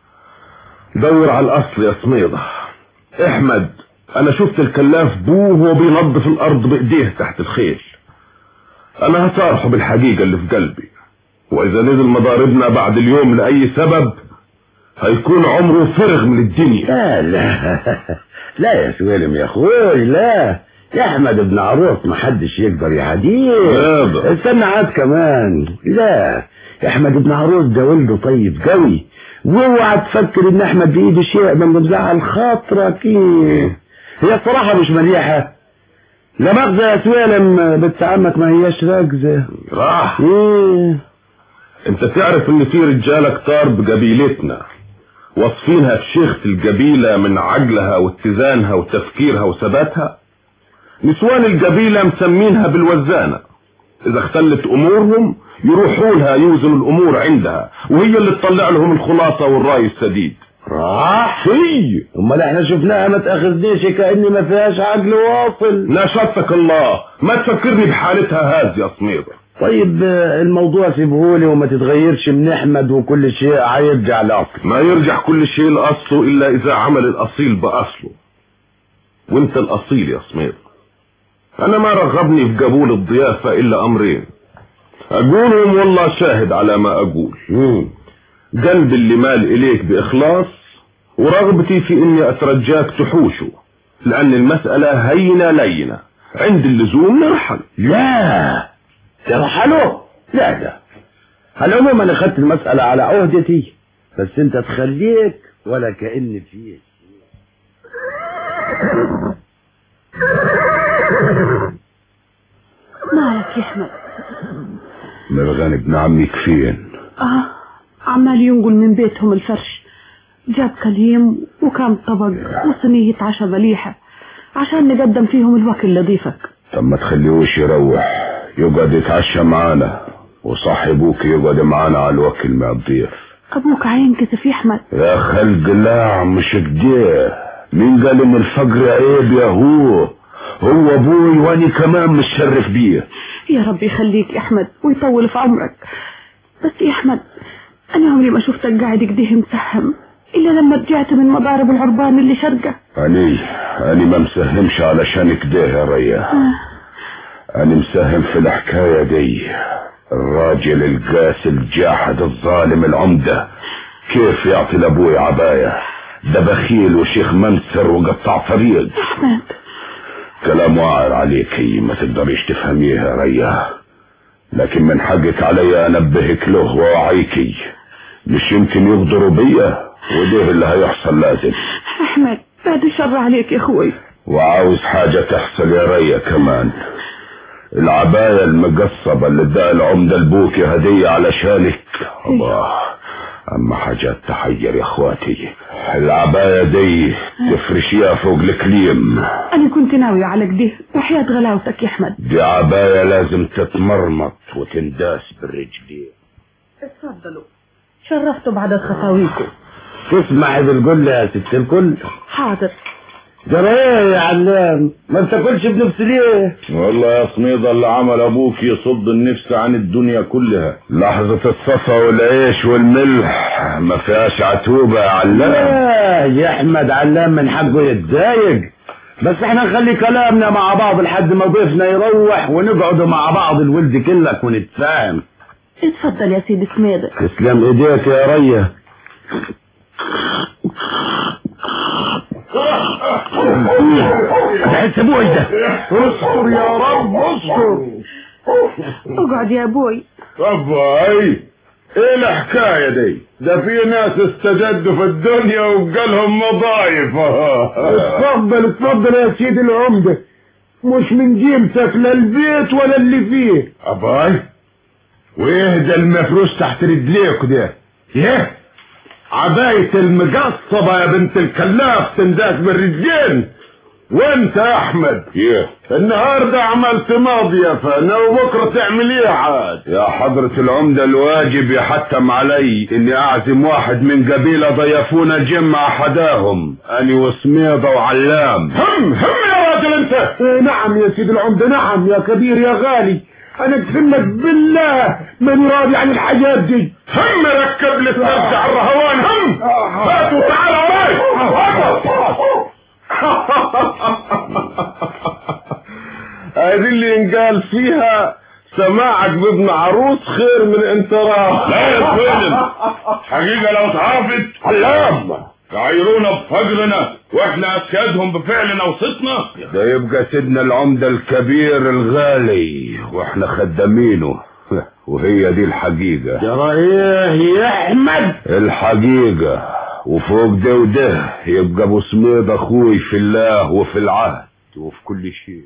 دور على الاصل يا سميضة احمد انا شفت الكلاف بوه وهو بينظف الارض بايديه تحت الخيل انا هصارحه بالحقيقة اللي في قلبي واذا نزل مضاربنا بعد اليوم لاي سبب هيكون عمره فرغ من الدنيا لا لا لا يا سوالم يا اخوي لا يا احمد ابن عروس محدش يقدر يعاديه يابا. استنى عاد كمان لا يا احمد ابن عروس ده ولده طيب قوي واوعى تفكر ان احمد بايده شيء من مزعل خاطرك ايه هي الصراحه مش مليحه لا مؤاخذه يا سوالم بنت عمك ما هياش راكزه راح ايه انت تعرف ان في رجالة كتار بقبيلتنا واصفينها بشيخة القبيلة من عقلها واتزانها وتفكيرها وثباتها نسوان القبيلة مسمينها بالوزانة اذا اختلت امورهم يروحوا لها يوزنوا الامور عندها وهي اللي تطلع لهم الخلاصة والرأي السديد راح هي امال احنا شفناها ما تاخذنيش كاني ما فيهاش عقل واصل نشطك الله ما تفكرني بحالتها هذه يا صميدة طيب آه، الموضوع سيبهولي وما تتغيرش من احمد وكل شيء هيرجع لاصل ما يرجع كل شيء لأصله إلا إذا عمل الأصيل بأصله وانت الأصيل يا سمير أنا ما رغبني في قبول الضيافة إلا أمرين أقولهم والله شاهد على ما أقول مم. قلبي اللي مال إليك بإخلاص ورغبتي في إني أترجاك تحوشه لأن المسألة هينة لينة عند اللزوم نرحل لا ترحلوا لا لا على العموم انا اخدت المسألة على عهدتي بس انت تخليك ولا كأن فيه مالك يا احمد مرغان ابن عمك فين اه عمال ينقل من بيتهم الفرش جاب كليم وكام طبق وصينية عشا مليحة عشان نقدم فيهم الوكل لضيفك طب ما تخليهوش يروح يقعد يتعشى معانا وصاحبوك يقعد معانا على الوكل مع الضيف ابوك هينكسف يا احمد يا خلق لا مش كده مين قال ان الفقر عيب يا هو هو ابوي واني كمان متشرف بيه يا رب يخليك يا احمد ويطول في عمرك بس يا احمد انا عمري ما شفتك قاعد كده مسهم إلا لما رجعت من مضارب العربان اللي شرقة أني أني ما مساهمش علشان كده يا ريا أنا مساهم في الحكاية دي الراجل القاسي الجاحد الظالم العمدة كيف يعطي لأبوي عباية ده بخيل وشيخ منسر وقطع طريق أحمد كلام واعر عليكي ما تقدريش تفهميه يا ريا لكن من حقك علي انبهك له واوعيكي مش يمكن يغدروا بيا وده اللي هيحصل لازم أحمد بعد الشر عليك يا أخوي وعاوز حاجة تحصل يا ريا كمان العباية المقصبة اللي اداها العمدة لبوكي هدية علشانك الله اما حاجات تحير يا اخواتي العباية دي تفرشيها فوق الكليم أنا كنت ناوية على كده وحياة غلاوتك يا أحمد دي عباية لازم تتمرمط وتنداس بالرجلين اتفضلوا شرفتوا بعدد خطاويكم تسمع بالقول يا ست الكل حاضر جرى ايه يا علام ما بتاكلش بنفس ليه والله يا صميدة اللي عمل ابوك يصد النفس عن الدنيا كلها لحظة الصفا والعيش والملح ما فيهاش عتوبة يا علام لا يا احمد علام من حقه يتضايق بس احنا نخلي كلامنا مع بعض لحد ما ضيفنا يروح ونقعد مع بعض الولد كلك ونتفاهم اتفضل يا سيدي سميدة تسلم ايديك يا ريا تحس ابوي ده استر يا رب استر اقعد يا ابوي اباي ايه الحكاية دي ده في ناس استجدوا في الدنيا وقالهم مضايف اتفضل اتفضل يا سيدي العمدة مش من جيمتك لا البيت ولا اللي فيه اباي وايه ده المفروش تحت رجليك ده ايه عباية المقصبة يا بنت الكلاف تنداس بالرجلين وانت يا احمد ايه النهاردة عملت ماضية فانا وبكرة تعمل ايه عاد يا حضرة العمدة الواجب يحتم علي اني اعزم واحد من قبيلة ضيفونا جم حداهم اني وسميضة وعلام هم هم يا راجل انت إيه نعم يا سيدي العمدة نعم يا كبير يا غالي انا اقسم لك بالله ماني راضي عن الحاجات دي هم ركب لي ترجع الرهوان هم هاتوا تعالى وراي هذه اللي ينقال فيها سماعك بابن عروس خير من انتراه لا يا سويلم حقيقة لو اتعرفت علام يعيرونا بفجرنا واحنا اسيادهم بفعلنا وصتنا ده يبقى سيدنا العمدة الكبير الغالي واحنا خدامينه وهي دي الحقيقة جرى ايه يا احمد الحقيقة وفوق ده وده يبقى ابو سميد اخوي في الله وفي العهد وفي كل شيء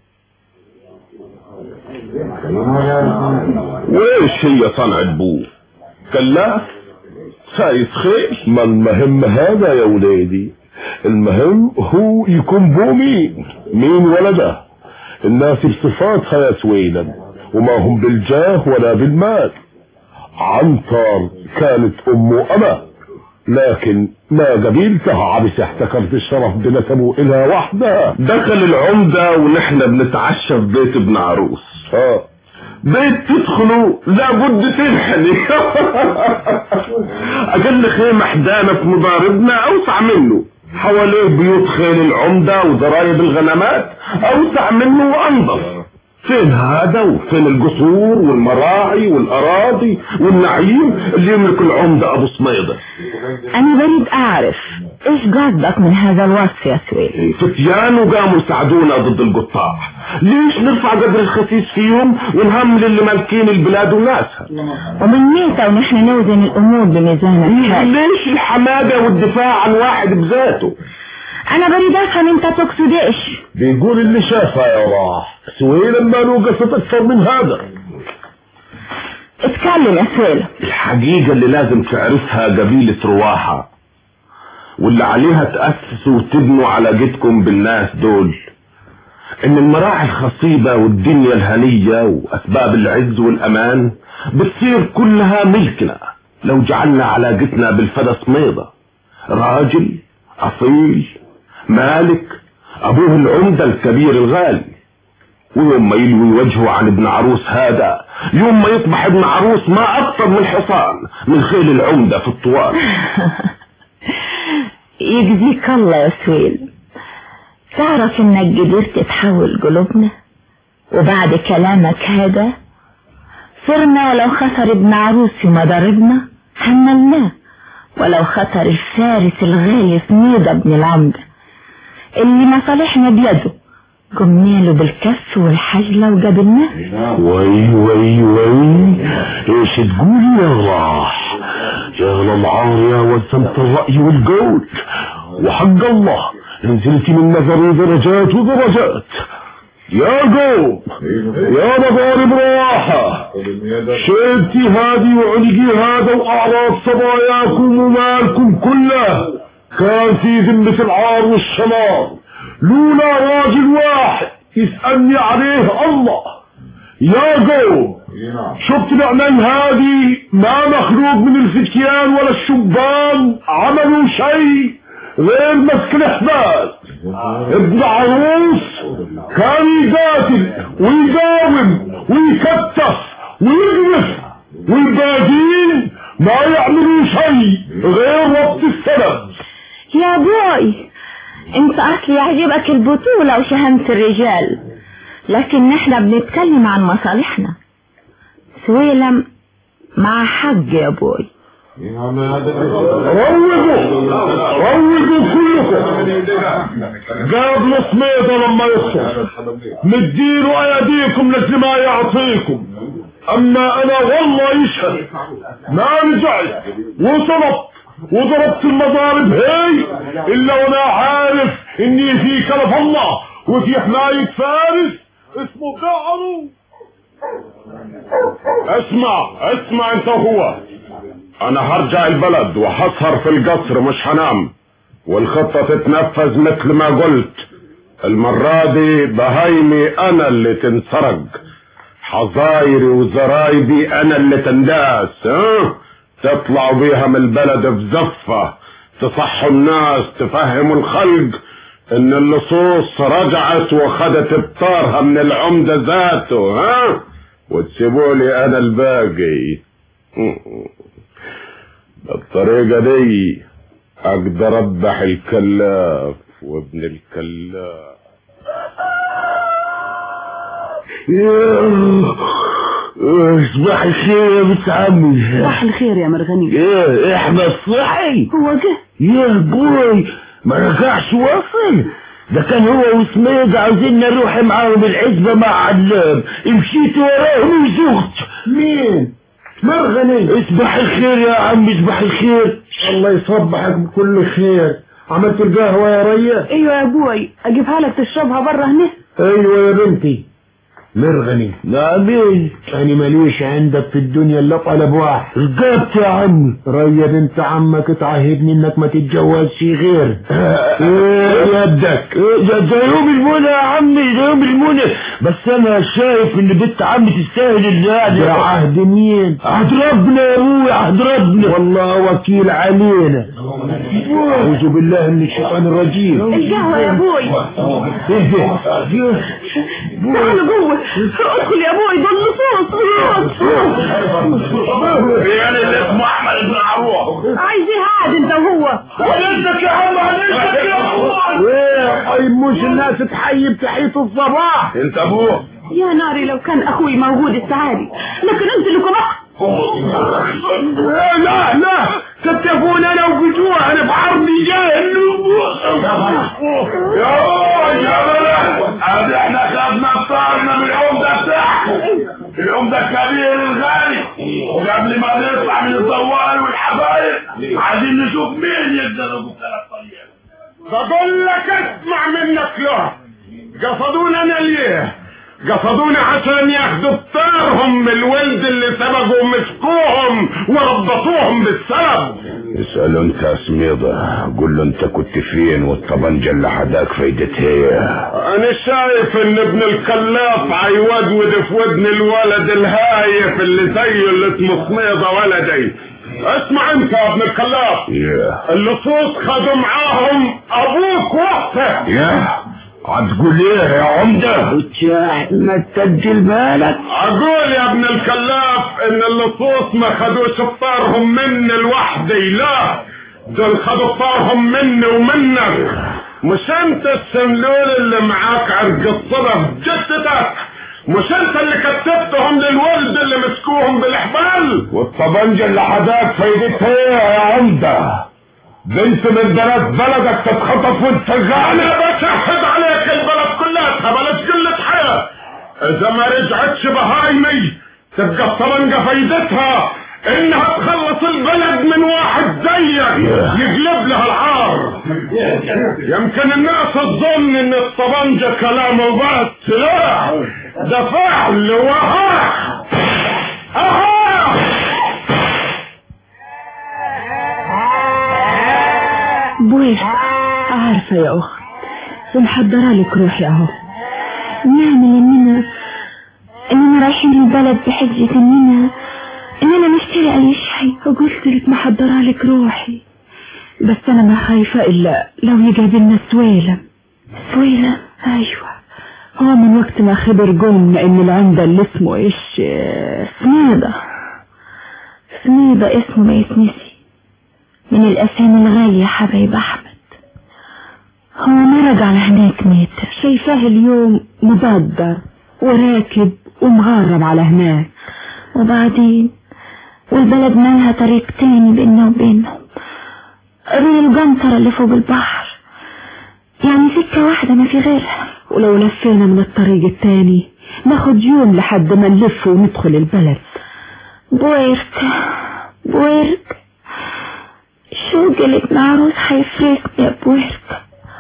وايش هي صنعة بو كلاف سايس خير ما المهم هذا يا ولادي المهم هو يكون بو مين مين ولده الناس بصفاتها يا سويلم وما هم بالجاه ولا بالمال عنتر كانت امه اما لكن ما قبيلتها عبس احتكرت الشرف بنسبه إلها وحدها دخل العمدة ونحن بنتعشى في بيت ابن عروس اه بيت تدخلوا لابد تنحني اقل خيمة حدانا في مضاربنا اوسع منه حواليه بيوت خيل العمدة وضرايب الغنمات اوسع منه وانظف فين هذا وفين القصور والمراعي والاراضي والنعيم اللي يملك العمدة ابو صميدة أنا بريد أعرف إيش قصدك من هذا الوصف يا سويل فتيان وقاموا يساعدونا ضد القطاع ليش نرفع قدر الخسيس فيهم ونهمل اللي مالكين البلاد وناسها ومن ميتة ونحن نوزن الأمور بميزان الحال ليش الحماقة والدفاع عن واحد بذاته أنا بريد أفهم أنت تقصد إيش بيقول اللي شافها يا راح سويل ما له قصة أكثر من هذا اتكلم يا سويل الحقيقة اللي لازم تعرفها قبيلة رواحة واللي عليها تأسسوا وتبنوا علاقتكم بالناس دول ان المراعي الخصيبة والدنيا الهنية واسباب العز والامان بتصير كلها ملكنا لو جعلنا علاقتنا بالفدا صميدة راجل اصيل مالك ابوه العمدة الكبير الغالي ويوم ما يلوي وجهه عن ابن عروس هذا يوم ما يصبح ابن عروس ما اكثر من حصان من خيل العمدة في الطوال يجزيك الله يا سويل تعرف انك قدرت تحول قلوبنا وبعد كلامك هذا صرنا ولو خسر ابن عروسي ما ضربنا حملناه ولو خطر الفارس الغالي سميدة بن العمدة اللي مصالحنا بيده قمنا له بالكف والحجلة وقابلناه وي وي وي ايش تقول يا راح يا اغلى العار يا وسمت الرأي والقول وحق الله نزلت من نظري درجات ودرجات يا قوم يا مضارب راحة شيبتي هذه وعنقي هذا وأعراض صباياكم ومالكم كله كان في ذمة العار والشمار لولا راجل واحد يسألني عليه الله يا قوم شفت العمل هذه ما مخلوق من الفتيان ولا الشبان عملوا شيء غير مسك الحبال ابن عروس كان يقاتل ويقاوم ويكتف ويقذف والباقيين ما يعملوا شيء غير وقت السبب يا بوي انت اصلي يعجبك البطولة وشهامة الرجال لكن نحن بنتكلم عن مصالحنا سويلم مع حق يا بوي روجوا روجوا كلكم قابل صميدة لما يصل مديروا ايديكم لجل ما يعطيكم اما انا والله يشهد ما رجعت وصلت وضربت المضارب هي الا وانا عارف اني في كلف الله وفي حماية فارس اسمه قعرو اسمع اسمع انت وهو انا هرجع البلد وحسهر في القصر مش هنام والخطة تتنفذ مثل ما قلت المرة دي بهايمي انا اللي تنسرق حظايري وزرايبي انا اللي تنداس ها تطلعوا بيها من البلد في زفة تصحوا الناس تفهموا الخلق ان اللصوص رجعت وخدت بطارها من العمدة ذاته ها وتسيبوا لي انا الباقي بالطريقة دي اقدر اذبح الكلاف وابن الكلاف صباح الخير يا بنت عمي صباح الخير يا مرغني يا احمد صحي هو جه يا بوي ما رجعش وصل ده كان هو وسميد عاوزين نروح معاهم العزبة مع علام مشيت وراهم وزغت مين مرغني اصبح الخير يا عم اصبح الخير الله يصبحك بكل خير عملت القهوة يا ريا ايوه يا ابوي اجيبها لك تشربها بره هنا ايوه يا بنتي مرغني نعم ايه انا ماليش عندك في الدنيا الا طلب واحد رجعت يا عمي ريا بنت عمك تعهدني انك ما تتجوزش غير ايه يدك ده, ده يوم المنى يا عمي ده يوم المنى بس انا شايف ان بنت عمي تستاهل اللي يعني ده عهد مين عهد ربنا يا ابوي عهد ربنا والله وكيل علينا اعوذ بالله من الشيطان الرجيم القهوة يا ابوي ايه ده تعالوا جوه ادخل يا ابوي دول لصوص يعني اللي اسمه احمد بن عروه عايز ايه قاعد انت وهو ولدك يا عم عليك يا ابوي ايه طيب مش الناس تحيي بتحية الصباح انت ابوه يا ناري لو كان اخوي موجود السعادي لكن انت اللي كبحت لا لا تتفون انا وبجوع انا في عرض جهنم يا راجل يا بلد عاد احنا خدنا بطارنا من العمدة بتاعنا العمدة الكبير الغالي وقبل ما نطلع من الدوار والحبايب عايزين نشوف مين يقدر يقول ثلاث طريقات بقول لك اسمع منك له قصدونا انا ليه قصدوني عشان ياخدوا بطارهم من الولد اللي سبقوا ومسكوهم وربطوهم بالسبب اسأله انت يا سميضة قول له انت كنت فين والطبنجة اللي حداك فايدتها ايه انا شايف ان ابن الكلاف عيودود في ودن الولد الهايف اللي زيه اللي اسمه سميضة ولدي اسمع انت يا ابن الكلاف اللصوص خدوا معاهم ابوك واختك هتقول ايه يا عمدة؟ ما تسجل بالك اقول يا ابن الكلاف ان اللصوص ما خدوش فطارهم مني لوحدي لا دول خدوا طارهم مني ومنك مش انت السملول اللي معاك عرق الصدى في جثتك مش انت اللي كتبتهم للولد اللي مسكوهم بالحبال والطبنجة اللي حداك فايدتها ايه يا عمدة بنت من بنات بلدك تتخطف وانت انا غالي بشهد عليك البلد كلها بلاش قلة حياة اذا ما رجعتش بهايمي تبقى الطبنجة فايدتها انها تخلص البلد من واحد زيك يقلب لها العار يمكن الناس تظن ان الطبنجة كلام وبس لا ده فعل وها اها بويس عارفة يا أخت ومحضرة لك روحي أهو نعمل اننا اننا رايحين البلد بحجة اننا اننا نشتري اي شيء قلت لك محضرة لك روحي بس أنا ما خايفة إلا لو يجابلنا سويلة سويلة أيوة هو من وقت ما خبر قلنا إن العمدة اللي اسمه إيش آه، سميدة سميدة اسمه ما يتنسي من الاسامي الغالية يا حبايب احمد هو ما رجع لهناك ميت شايفاه اليوم مبادر وراكب ومغرب على هناك وبعدين والبلد مالها طريق تاني بيننا وبينهم غير الجنطرة اللي فوق البحر يعني سكة واحدة ما في غيرها ولو لفينا من الطريق التاني ناخد يوم لحد ما نلف وندخل البلد بويرك بويرك شو قلت معروس حيفرقني يا بويرك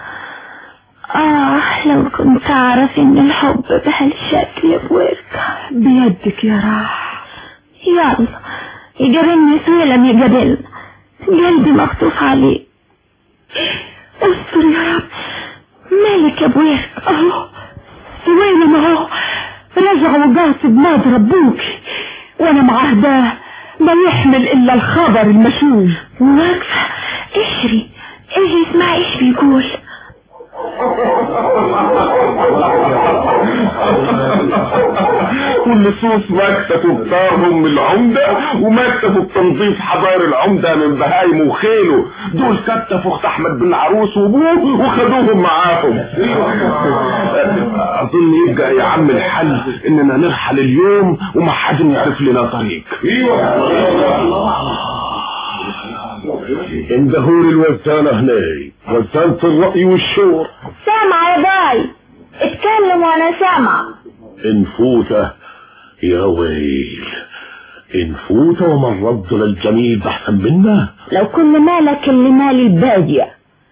آه لو كنت أعرف إن الحب بهالشكل يا بويرك بيدك يا راح يلا يقابلني سويلم يقابلنا قلبي مخطوف عليه استر يا رب مالك يا بويرك اهو سوينا اهو رجع وقاصد ما ضربوك وانا معهداه ما يحمل الا الخبر المشوم واقفة اشري اجي اسمع ايش بيقول واللصوص ما اكتفوا بطارهم من العمدة وما اكتفوا بتنظيف حضار العمدة من بهايمه وخيله دول كتفوا اخت احمد بن عروس وابوه وخدوهم معاهم اظن يبقى يا عم الحل اننا نرحل اليوم وما حد يعرف لنا طريق اندهور الوزانة هناك وزانة الرأي والشور سامع يا باي اتكلم وانا سامع انفوته يا ويل انفوته ومن رد للجميل بحسن منا لو كل مالك اللي مال البادية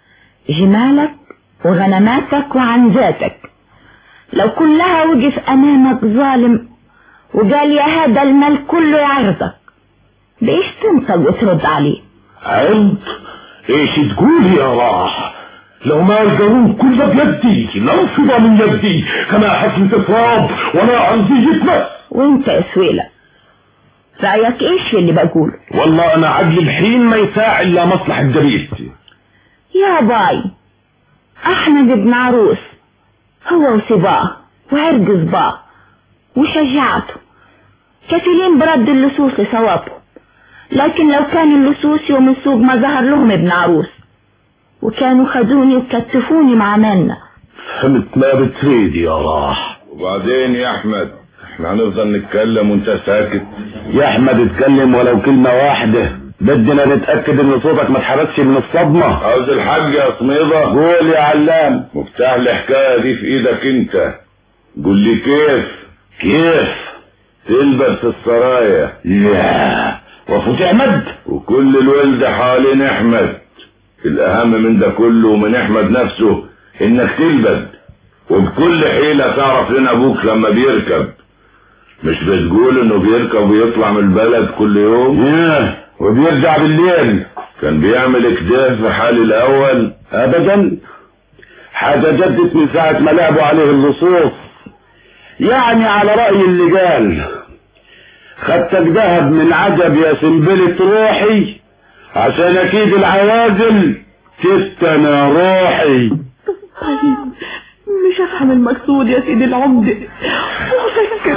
جمالك وغنماتك وعنزاتك لو كلها وقف امامك ظالم وقال يا هذا المال كله يعرضك بايش تنطق وترد عليه عند ايش تقول يا راح لو ما القانون كله بيدي لانفض من يدي كما حسن تراب ولا عنزي يتمس وانت يا سويلة رأيك ايش في اللي بقوله والله انا عقلي الحين ما يساع الا مصلحة قبيلتي يا باي احمد بن عروس هو وسباه وعرق صباه وشجاعته كفيلين برد اللصوص لصوابهم لكن لو كان اللصوص يوم السوق ما ظهر لهم ابن عروس وكانوا خدوني وكتفوني مع منا فهمت ما بتريد يا راح وبعدين يا احمد احنا هنفضل نتكلم وانت ساكت يا احمد اتكلم ولو كلمة واحدة بدنا نتأكد ان صوتك ما اتحركش من الصدمة عاوز الحاج يا سميضة قول يا علام مفتاح الحكاية دي في ايدك انت قول لي كيف كيف تلبس السرايا يا وفوت احمد وكل الولد حوالين احمد الاهم من ده كله ومن احمد نفسه انك تلبد وبكل حيلة تعرف لنا ابوك لما بيركب مش بتقول انه بيركب ويطلع من البلد كل يوم ياه وبيرجع بالليل كان بيعمل كده في حال الاول ابدا حاجة جدت من ساعة ما لعبوا عليه اللصوص يعني على رأي اللي قال خدتك ذهب من عجب يا سنبلة روحي عشان اكيد العوازل تستنى روحي طيب مش افهم المقصود يا سيدي العمدة وفكر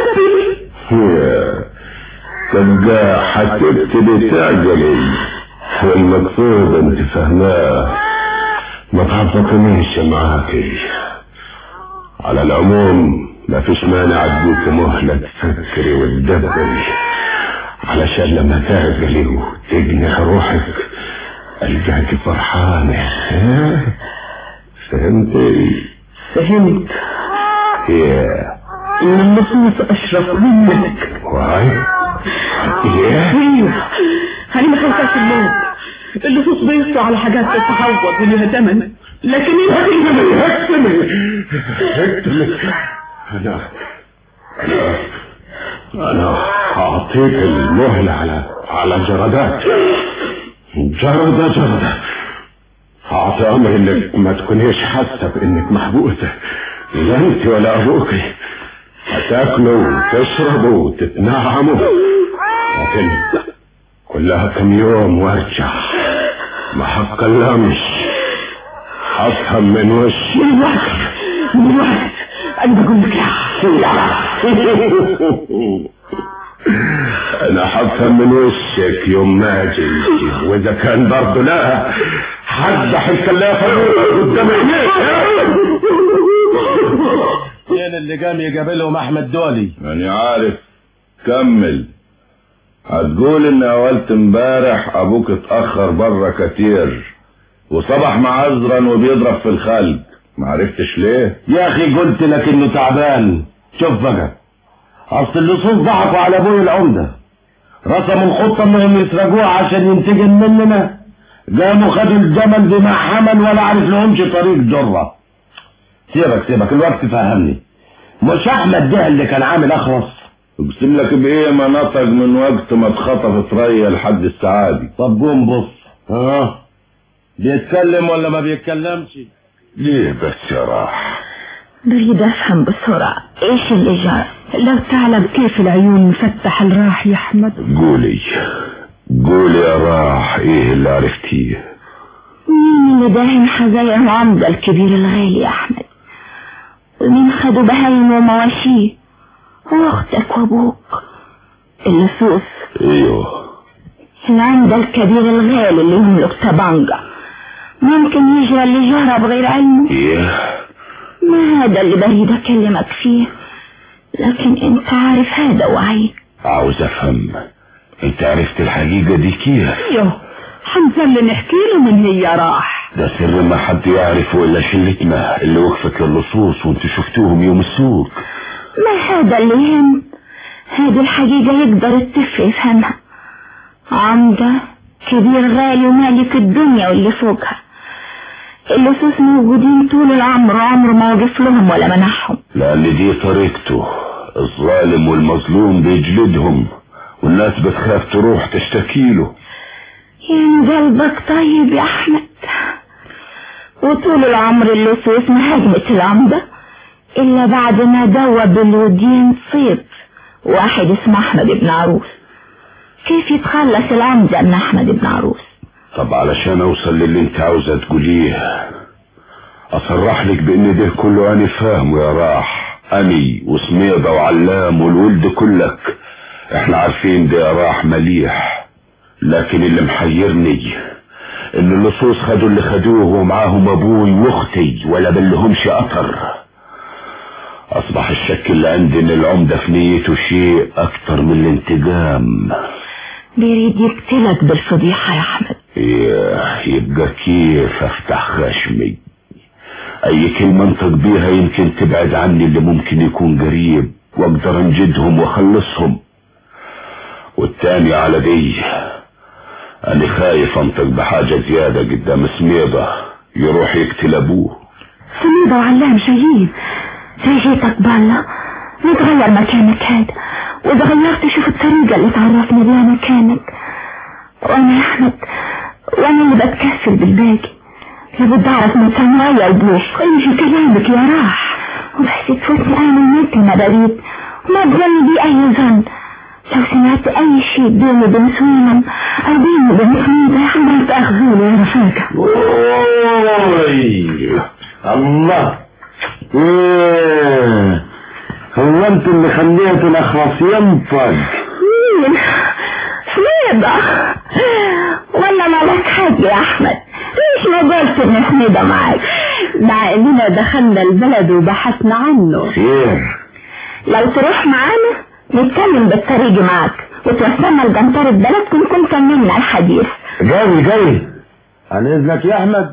وتدبر تبقى حتبتدي تعجلي والمقصود انت فهماه ما تعطفنيش معاكي على العموم ما فيش مانع اديك مهلة تفكري وتدبري علشان لما تعقلي وتجنح روحك القاك فرحانة ها؟ فهمتي؟ فهمت يا ان اللصوص اشرف منك واي يا ايوه انا ما خايفاش الموت اللصوص بيصوا على حاجات تتعوض وليها ثمن لكن انت انا انا انا اعطيك المهلة على على جردات جردة جردة اعطي امر انك ما تكونيش حاسة بانك محبوسة لا انت ولا ابوك هتاكلوا وتشربوا وتتنعموا لكن كلها كم يوم وارجع ما حتكلمش افهم من وشي من وقت من وقت انا بقول لك لا انا حفهم من وشك يوم ما اجي واذا كان برضه لا حذح الكلافه قدام عينيك مين اللي قام يقابلهم احمد دولي انا عارف كمل هتقول ان اولت امبارح ابوك اتاخر بره كتير وصبح معذرا وبيضرب في الخلق معرفتش ليه يا اخي قلت لك انه تعبان شوف بقى اصل اللصوص ضحكوا على ابوي العمده رسموا الخطه انهم يسرقوها عشان ينتقم مننا قاموا خدوا الجمل بما حمل ولا عارف لهمش طريق جره سيبك سيبك الوقت فهمني مش احمد ده اللي كان عامل اخرس اقسم لك بايه ما نطق من وقت ما اتخطفت ريا لحد السعادي طب قوم بص ها بيتكلم ولا ما بيتكلمش ليه بس يا راح بريد افهم بسرعة ايش اللي جرى لو تعلم كيف العيون مفتح الراح يا احمد قولي قولي يا راح ايه اللي عرفتيه مين اللي داهن حزايا عمدة الكبير الغالي يا احمد ومين خدوا بهايم ومواشيه واختك وابوك اللصوص ايوه العمدة الكبير الغالي اللي يملك تبانجا ممكن يجرى اللي جرى بغير علمه ايه ما هذا اللي بريد اكلمك فيه لكن انت عارف هذا وعي عاوز افهم انت عرفت الحقيقة دي كيف يو حنزل نحكي له من هي راح ده سر ما حد يعرفه الا شلتنا اللي وقفت للصوص وانت شفتوهم يوم السوق ما هذا اللي يهم هذه الحقيقة يقدر الطفل يفهمها عمدة كبير غالي ومالك الدنيا واللي فوقها اللصوص موجودين طول العمر وعمره ما وقف لهم ولا منحهم لان دي طريقته الظالم والمظلوم بيجلدهم والناس بتخاف تروح تشتكيله يعني قلبك طيب يا احمد وطول العمر اللصوص ما هجمت العمدة الا بعد ما دوب الودين صيد واحد اسمه احمد بن عروس كيف يتخلص العمدة من احمد بن عروس طب علشان اوصل للي انت عاوزة تقوليه اصرح لك بان ده كله انا فاهمه يا راح اني وسميضة وعلام والولد كلك احنا عارفين ده يا راح مليح لكن اللي محيرني ان اللصوص خدوا اللي خدوه ومعاهم ابوي واختي ولا بلهمش اثر اصبح الشك اللي عندي ان العمدة في نيته شيء اكتر من الانتقام بيريد يقتلك بالفضيحة يا احمد ياه، يبقى كيف افتح خشمي اي كلمة انطق بيها يمكن تبعد عني اللي ممكن يكون قريب واقدر انجدهم واخلصهم والتاني على دي انا خايف انطق بحاجة زيادة قدام سميضة يروح يقتل ابوه سميدة وعلام جايين رجيتك بالله نتغير مكانك هذا واذا غيرت شوف الطريقة اللي تعرفنا بيها مكانك وانا يا احمد وانا اللي بتكفل بالباقي لابد اعرف مكان رايا وبوك في كلامك يا راح وبس تفوتني انا مثل ما بريد وما تظني بي اي ظن لو سمعت اي شيء بيني وبين سوينم او بيني وبين حميدة يا احمد تاخذوني يا رفاقة اوي الله ايه هو انت اللي خليته الاخرس ينطق مين سميدة ولا ولا مالك حاجة يا أحمد ليش ما قلت إن حميدة معاك مع اننا دخلنا البلد وبحثنا عنه خير لو تروح معانا نتكلم بالطريق معاك وتوصلنا لجنطرة بلدكم نكون كملنا الحديث جاي جاي عن اذنك يا احمد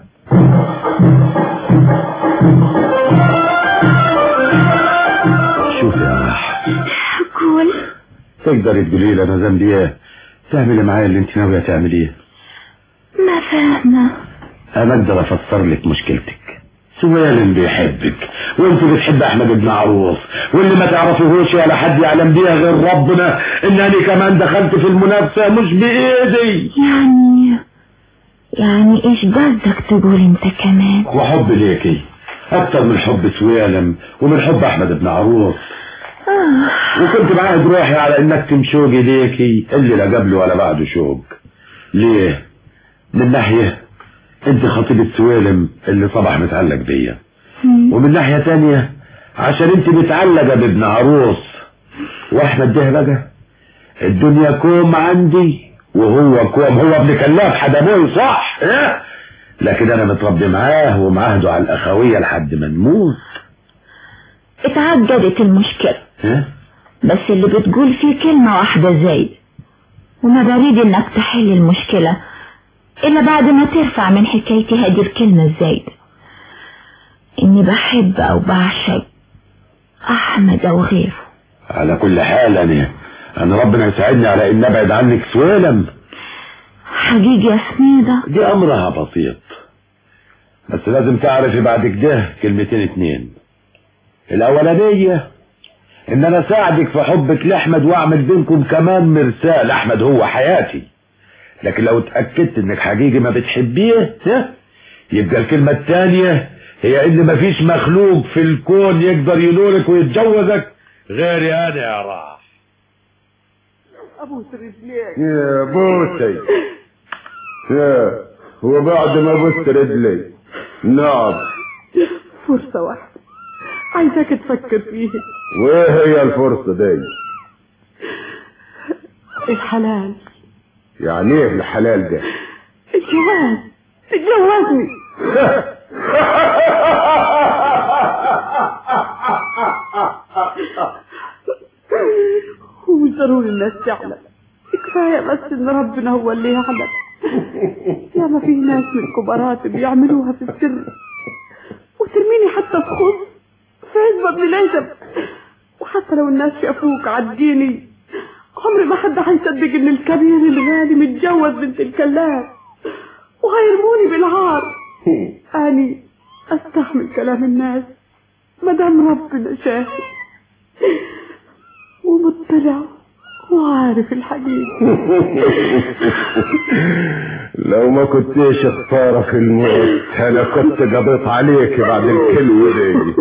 شوف يا راح قول تقدري تقولي لي انا ذنبي ايه تعملي معايا اللي انت ناويه تعمليه ما فاهمة انا اقدر افسر لك مشكلتك سويلم بيحبك وانت بتحب احمد ابن عروس واللي ما تعرفيهوش ولا حد يعلم بيها غير ربنا انني كمان دخلت في المنافسه مش بايدي يعني يعني ايش قصدك تقول انت كمان وحب ليكي اكتر من حب سويلم ومن حب احمد ابن عروس وكنت معاهد روحي على انك تمشوقي ليكي اللي لا قبله ولا بعده شوق ليه من ناحية انت خطيبة سويلم اللي صبح متعلق بيا ومن ناحية تانية عشان انت متعلقة بابن عروس واحمد ده بقى الدنيا كوم عندي وهو كوم هو ابن كلاف حدموي صح اه؟ لكن انا متربي معاه ومعاهده على الاخوية لحد ما نموت اتعقدت المشكلة ها بس اللي بتقول فيه كلمة واحدة زايد وما بريد انك تحل المشكلة الا بعد ما ترفع من حكايتي هذه الكلمة الزايدة اني بحب او بعشق احمد او غيره على كل حال انا انا ربنا يساعدني على ان ابعد عنك سويلم حقيقي يا سميدة دي امرها بسيط بس لازم تعرفي بعد كده كلمتين اتنين الاولانية ان انا اساعدك في حبك لاحمد واعمل بينكم كمان مرسال احمد هو حياتي لكن لو اتأكدت انك حقيقي ما بتحبيه ها يبقى الكلمة التانية هي ان مفيش مخلوق في الكون يقدر ينولك ويتجوزك غيري انا يا راح ابوس رجليك يا بوسي يا وبعد ما بوست رجلي نعم فرصة واحدة عايزاك تفكر فيه وايه هي الفرصة دي الحلال يعني ايه الحلال ده الجواز تتجوزني ومش ضروري الناس تعلم كفاية بس ان ربنا هو اللي يعلم يا ما في ناس من كبارات بيعملوها في السر وترميني حتى في خص في عزبة ابن العزب وحتى لو الناس شافوك عديني عمري ما حد هيصدق ان الكبير الغالي متجوز بنت الكلاب وهيرموني بالعار اني استحمل كلام الناس مدام ربنا شاهد ومطلع وعارف الحقيقة لو ما كنتيش اختاره في الموت انا كنت قضيت عليك بعد الكلمة دي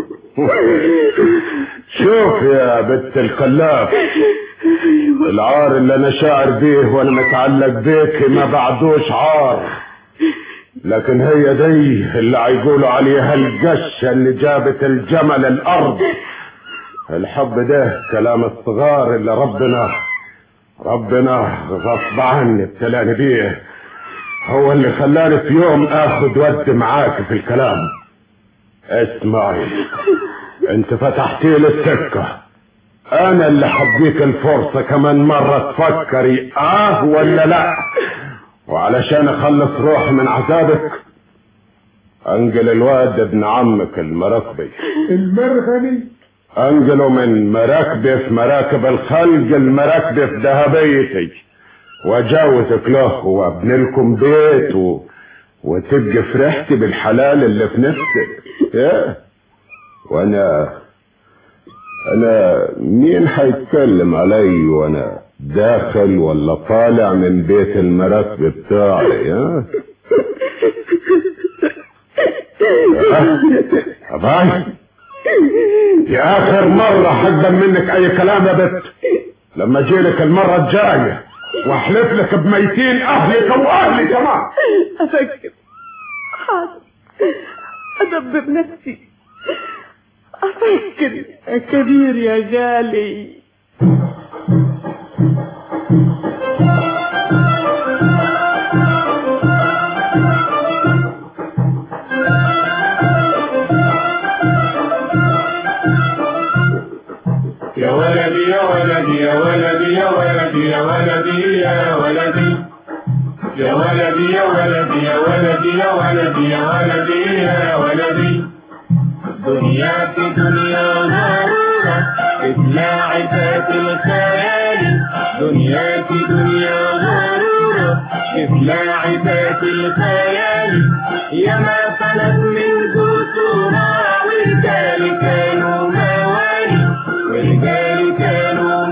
شوف يا بنت الخلاف العار اللي انا شاعر بيه وانا متعلق بيك ما بعدوش عار لكن هي دي اللي هيقولوا عليها القشة اللي جابت الجمل الارض الحب ده كلام الصغار اللي ربنا ربنا غصب عني ابتلاني بيه هو اللي خلاني في يوم اخد ود معاك في الكلام اسمعي انت فتحتي لي السكة انا اللي حديك الفرصة كمان مرة تفكري اه ولا لا وعلشان اخلص روحي من عذابك انقل الواد ابن عمك المراكبي المرغني انقله من مراكبي في مراكب الخلق المراكبي في ذهبيتي واجوزك له وابني لكم بيت و... وتبقى فرحتي بالحلال اللي في نفسك يا وانا انا مين هيتكلم علي وانا داخل ولا طالع من بيت المراكب بتاعي ها باي يا اخر مرة هقدم منك اي كلام يا بت لما اجيلك المرة الجاية واحلف لك بميتين اهلك واهلي كمان افكر حاضر ادبر نفسي افكر يا كبير يا غالي يا ولدي يا ولدي يا ولدي يا ولدي يا ولدي يا ولدي يا ولدي يا ولدي يا ولدي يا ولدي يا ولدي يا ولدي دنياك دنيا غرورة إطلاع ذات الخيال دنياك دنيا غرورة إطلاع ذات الخيال يا ما فلت من قصورها ورجال كانوا موالي ورجال كانوا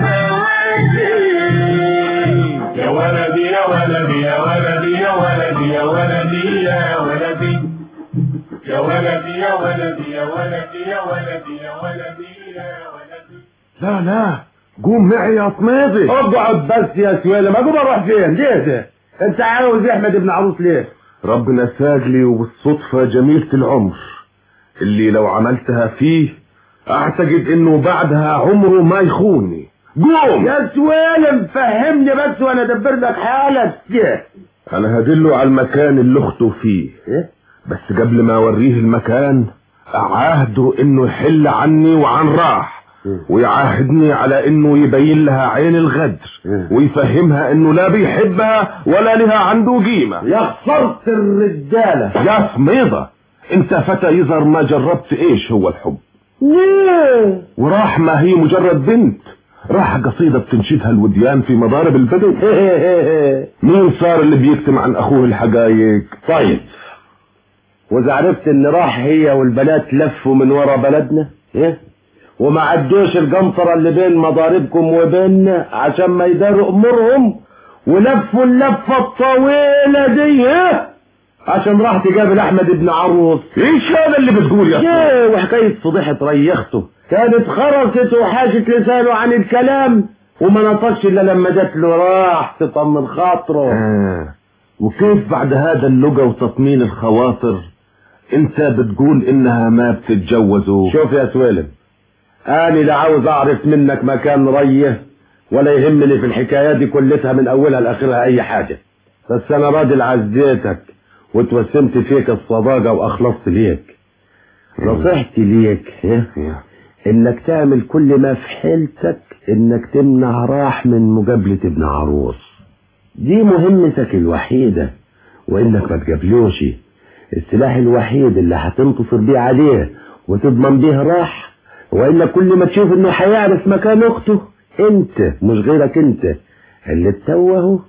موالي يا ولدي يا ولدي يا ولدي يا ولدي يا ولدي يا ولدي يا ولدي يا ولدي يا ولدي يا ولدي يا ولدي يا ولدي لا لا قوم معي يا صميدي اقعد بس يا سويلة ما قوم اروح فين ليه ده انت عاوز احمد ابن عروس ليه ربنا ساقلي وبالصدفة جميلة العمر اللي لو عملتها فيه اعتقد انه بعدها عمره ما يخوني قوم يا سويلم فهمني بس وانا ادبر لك حالك ليه انا هدله على المكان اللي اخته فيه إيه؟ بس قبل ما اوريه المكان اعاهده انه يحل عني وعن راح ويعاهدني على انه يبين لها عين الغدر ويفهمها انه لا بيحبها ولا لها عنده قيمة يا خسرت الرجالة يا صميضة انت فتى يظهر ما جربت ايش هو الحب ليه وراح ما هي مجرد بنت راح قصيدة بتنشدها الوديان في مضارب البدو مين صار اللي بيكتم عن اخوه الحقايق طيب واذا عرفت ان راح هي والبنات لفوا من ورا بلدنا ايه وما عدوش القنطرة اللي بين مضاربكم وبيننا عشان ما يداروا امورهم ولفوا اللفة الطويلة دي ايه عشان راح تقابل احمد ابن عروس ايش هذا اللي بتقول يا صميضة ايه وحكاية فضيحة ريخته كانت خرست وحاجت لسانه عن الكلام وما نطقش الا لما جات له راح تطمن خاطره آه. وكيف بعد هذا اللقى وتطمين الخواطر انت بتقول انها ما بتتجوزوا شوف يا سويلم انا لا عاوز اعرف منك مكان ريه ولا يهمني في الحكايات دي كلها من اولها لاخرها اي حاجه بس انا راجل عزيتك وتوسمت فيك الصداقه واخلصت ليك نصيحتي ليك ها؟ انك تعمل كل ما في حيلتك انك تمنع راح من مقابله ابن عروس دي مهمتك الوحيده وانك ما تقابلوش السلاح الوحيد اللي هتنتصر بيه عليه وتضمن بيه راح والا كل ما تشوف انه هيعرف مكان اخته انت مش غيرك انت اللي تتوهه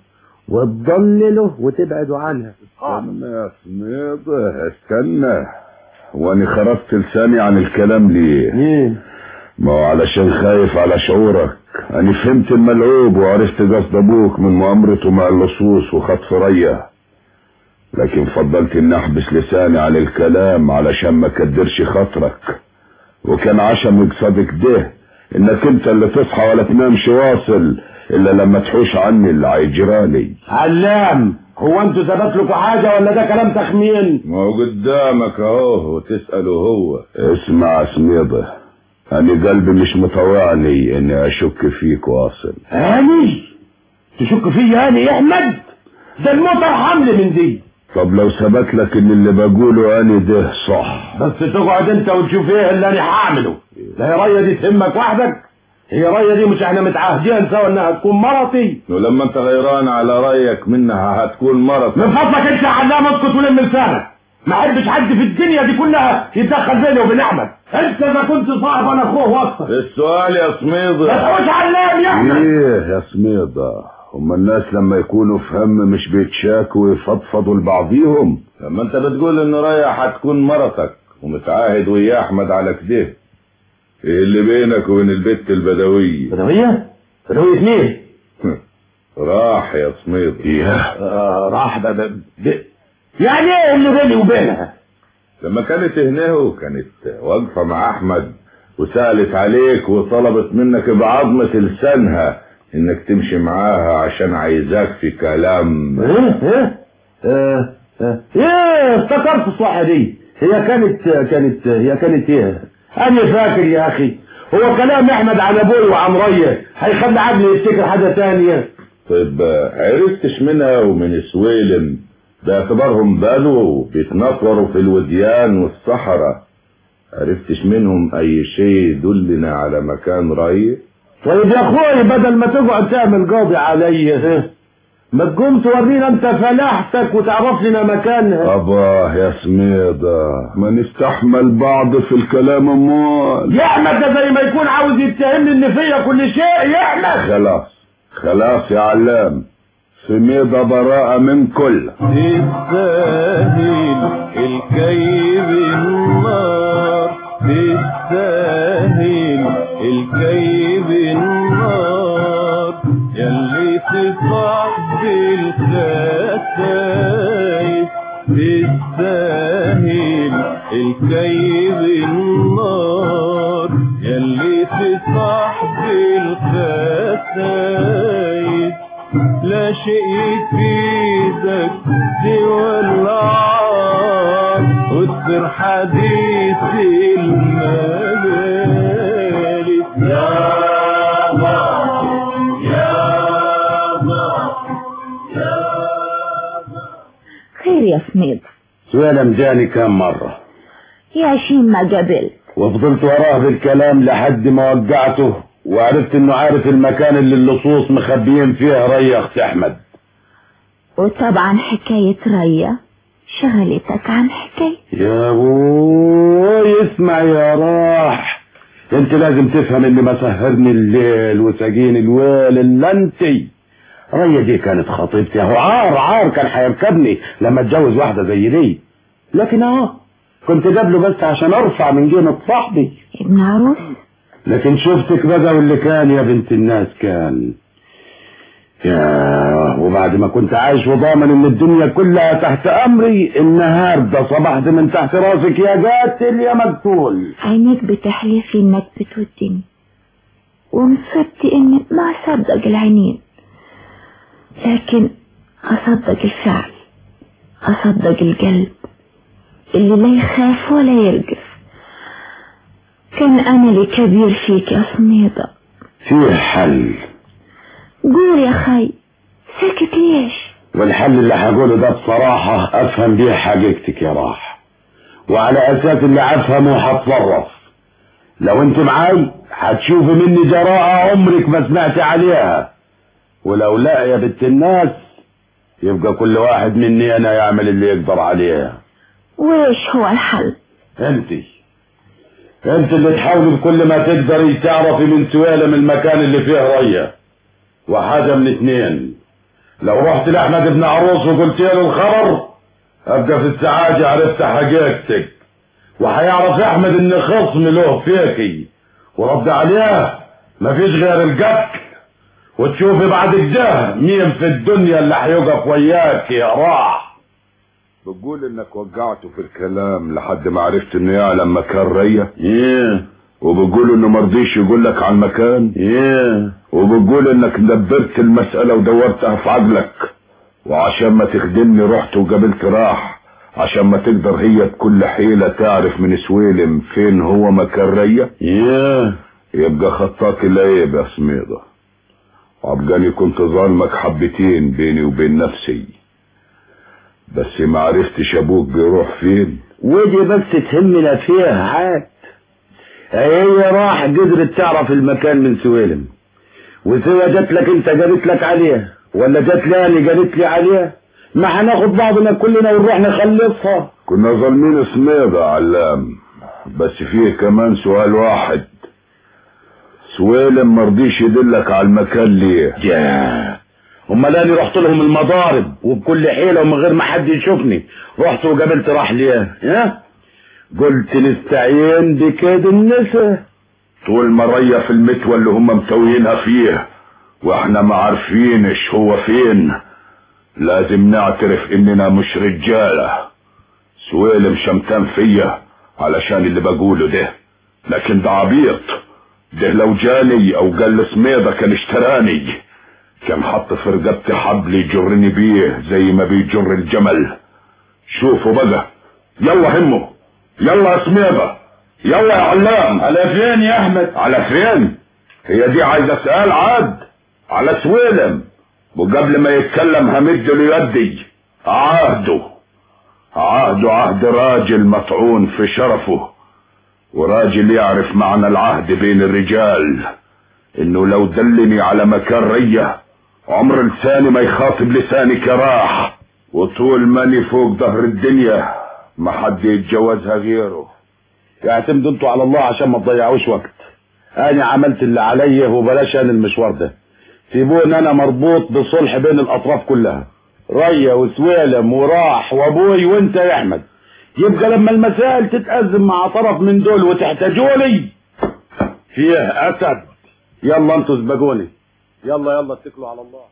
وتضلله وتبعده عنها استنى يا سميضة استنى واني خرجت لساني عن الكلام ليه مين ما هو علشان خايف على شعورك انا فهمت الملعوب وعرفت قصد ابوك من مؤامرته مع اللصوص وخطف ريا لكن فضلت اني احبس لساني عن الكلام علشان ما كدرش خاطرك وكان عشم قصادك ده انك انت اللي تصحى ولا تنامش واصل الا لما تحوش عني اللي هيجرالي علام هو انتوا ثبت لكم حاجه ولا ده كلام تخمين ما هو قدامك اهو وتسأله هو اسمع يا سميضة انا قلبي مش مطوعني اني اشك فيك واصل هاني تشك فيا هاني يا احمد ده المطر حمل من دي طب لو ثبت لك ان اللي بقوله انا ده صح بس تقعد انت وتشوف ايه اللي انا هعمله لا هي ريا دي تهمك وحدك هي ريا دي مش احنا متعاهدين سوا انها تكون مرتي ولما انت غيران على رايك منها هتكون مرض من فضلك انت يا علام اسكت ولم لسانك ما احبش حد في الدنيا دي كلها يتدخل بيني وبين احمد انت ما كنت صاحب انا اخوه وسطك السؤال يا ما سميضة تقولش علام يا احمد ايه يا سميضة هما الناس لما يكونوا في هم مش بيتشاكوا ويفضفضوا لبعضيهم لما انت بتقول ان رايح هتكون مرتك ومتعاهد ويا احمد على كده ايه اللي بينك وبين البت البدوية بدوية بدوية مين راح يا سميضة آه راح ب- ب- ب- يعني ايه اللي بيني وبينها لما كانت هناه كانت واقفة مع احمد وسألت عليك وطلبت منك بعظمة لسانها انك تمشي معاها عشان عايزاك في كلام ايه ايه اه اه ايه افتكرت الصح دي هي كانت كانت هي كانت ايه انا فاكر يا اخي هو كلام احمد عن ابوي وعن ريه هيخلي عقلي يفتكر حاجه تانية طيب عرفتش منها ومن سويلم باعتبارهم بدو بيتنطوروا في الوديان والصحراء عرفتش منهم اي شيء يدلنا على مكان ري طيب يا اخوي بدل ما تقعد تعمل قاضي عليا ما تقوم تورينا انت فلاحتك وتعرف لنا مكانها اباه يا سميدة ما نستحمل بعض في الكلام امال يا احمد ده زي ما يكون عاوز يتهمني ان فيا كل شيء يا احمد خلاص خلاص يا علام سميدة براءة من كل تستاهل الكيب النار تستاهل الكيب النار يلي تصاحب الخسايس تستاهل الكيب النار يلي تصاحب الخسايس لا شيء يفيدك سوى العار واذكر حديث المجالس يابا يابا خير يا سميد سويلم جاني كم مرة يا شين ما قبلت وفضلت وراه بالكلام لحد ما وقعته وعرفت انه عارف المكان اللي اللصوص مخبيين فيه ريا اخت احمد وطبعا حكاية ريا شغلتك عن حكاية يا ابوي اسمع يا راح انت لازم تفهم اني مسهرني الليل وساقيني الويل الا انت ريا دي كانت خطيبتي اهو عار عار كان هيركبني لما اتجوز واحدة زي دي لكن اهو كنت قبله بس عشان ارفع من قيمة صاحبي ابن عروس لكن شفتك بقى واللي كان يا بنت الناس كان يا وبعد ما كنت عايش وضامن ان الدنيا كلها تحت امري النهارده صبحت من تحت راسك يا قاتل يا مقتول عينيك بتحلف لي انك بتودني ومصبت اني ما اصدق العينين لكن اصدق الفعل اصدق القلب اللي لا يخاف ولا يرقف كان املي كبير فيك يا سميضة في حل قول يا خي ساكت ليش والحل اللي هقوله ده بصراحة افهم بيه حقيقتك يا راح وعلى اساس اللي افهمه هتصرف لو انت معاي هتشوفي مني جراءة عمرك ما سمعت عليها ولو لا يا بنت الناس يبقى كل واحد مني انا يعمل اللي يقدر عليه ويش هو الحل انت انت اللي تحاولي بكل ما تقدري تعرفي من سوالم المكان اللي فيه ريا وحاجة من اتنين لو رحت لأحمد بن عروس وقلت له الخبر ابقى في السعادة عرفت حقيقتك وهيعرف احمد ان خصم له فيكي ورد عليه مفيش غير القتل وتشوفي بعد كده مين في الدنيا اللي هيقف وياك يا راح بتقول انك وقعته في الكلام لحد ما عرفت انه يعلم مكان ريا ايه وبتقول انه مرضيش يقول لك على المكان ايه وبتقول انك دبرت المسألة ودورتها في عقلك وعشان ما تخدمني رحت وقابلت راح عشان ما تقدر هي بكل حيلة تعرف من سويلم فين هو مكان ريا ايه يبقى خطاك العيب يا سميضة وعبقاني كنت ظالمك حبتين بيني وبين نفسي بس ما عرفتش ابوك بيروح فين ودي بس تهمنا فيها عاد هي راح قدرت تعرف المكان من سويلم وسوى جات لك انت قالت لك عليها ولا جات لي انا قالت لي عليها ما هناخد بعضنا كلنا ونروح نخلصها كنا ظالمين سميضة يا علام بس فيه كمان سؤال واحد سويلم مرضيش يدلك على المكان ليه يا امال انا رحت لهم المضارب وبكل حيلة ومن غير ما حد يشوفني رحت وقابلت راح ليه ها قلت نستعين بكيد النساء طول ما ريا في المتوى اللي هم متوينها فيه واحنا ما عارفينش هو فين لازم نعترف اننا مش رجالة سويلم شمتان فيا علشان اللي بقوله ده لكن ده عبيط ده لو جاني او قال سميضة كان اشتراني كان حط في رقبتي حبل يجرني بيه زي ما بيجر الجمل شوفوا بقى يلا همه يلا يا سميضة يلا يا علام على فين يا احمد على فين هي دي عايزة سؤال عاد على سويلم وقبل ما يتكلم همد له يدي عهده عهده عهد راجل مطعون في شرفه وراجل يعرف معنى العهد بين الرجال انه لو دلني على مكان رية عمر لساني ما يخاطب لساني كراح وطول ماني فوق ظهر الدنيا ما حد يتجوزها غيره اعتمدوا انتوا على الله عشان ما تضيعوش وقت انا عملت اللي عليا وبلاش انا المشوار ده سيبوني انا مربوط بصلح بين الاطراف كلها ريا وسويلم وراح وابوي وانت يا احمد يبقى لما المسائل تتأزم مع طرف من دول وتحتاجوا لي فيه اسد يلا انتوا سبقوني يلا يلا اتكلوا على الله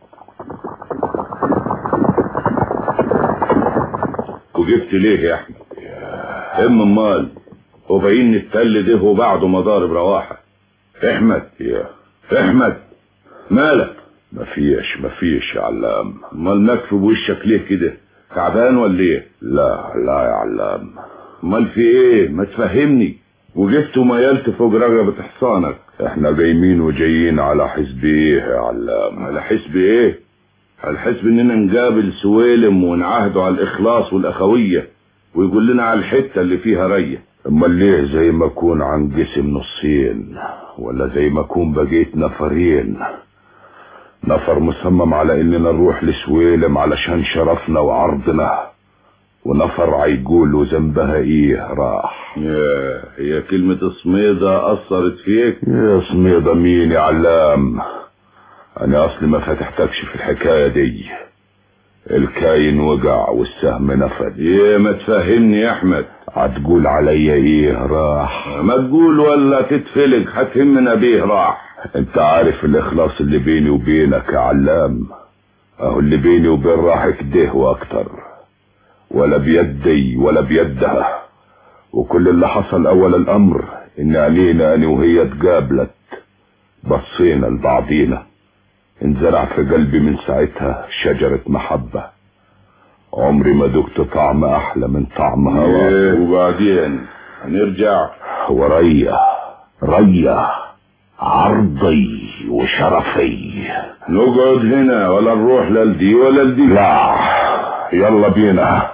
وجبت ليه يا احمد ام امال وباين التل ده وبعده مضارب رواحة احمد يا احمد مالك مفيش مفيش يا علام امال مكفي بوشك ليه كده تعبان ولا ايه لا لا يا علام امال في ايه ما تفهمني وجبت وميلت فوق رقبة حصانك احنا جايين وجايين على حسب ايه يا علام على حسب ايه على حسب اننا نقابل سويلم ونعهده على الاخلاص والاخوية ويقول لنا على الحتة اللي فيها رية امال ليه زي ما اكون عن جسم نصين ولا زي ما اكون بقيت نفرين نفر مصمم على اننا نروح لسويلم علشان شرفنا وعرضنا ونفر عيقول له ذنبها ايه راح يا هي كلمة صميدة اثرت فيك يا صميدة مين يا علام انا اصلي ما فتحتكش في الحكاية دي الكاين وقع والسهم نفد ايه ما تفهمني يا احمد هتقول عليا ايه راح ما تقول ولا تتفلق هتهمنا بيه راح انت عارف الاخلاص اللي بيني وبينك يا علام اهو اللي بيني وبين راح كده واكتر ولا بيدي ولا بيدها وكل اللي حصل اول الامر ان علينا انا وهي تقابلت بصينا لبعضينا انزرع في قلبي من ساعتها شجرة محبة عمري ما دقت طعم احلى من طعم هوا وبعدين هنرجع وريا ريا عرضي وشرفي نقعد هنا ولا نروح للدي ولا لدي لا يلا بينا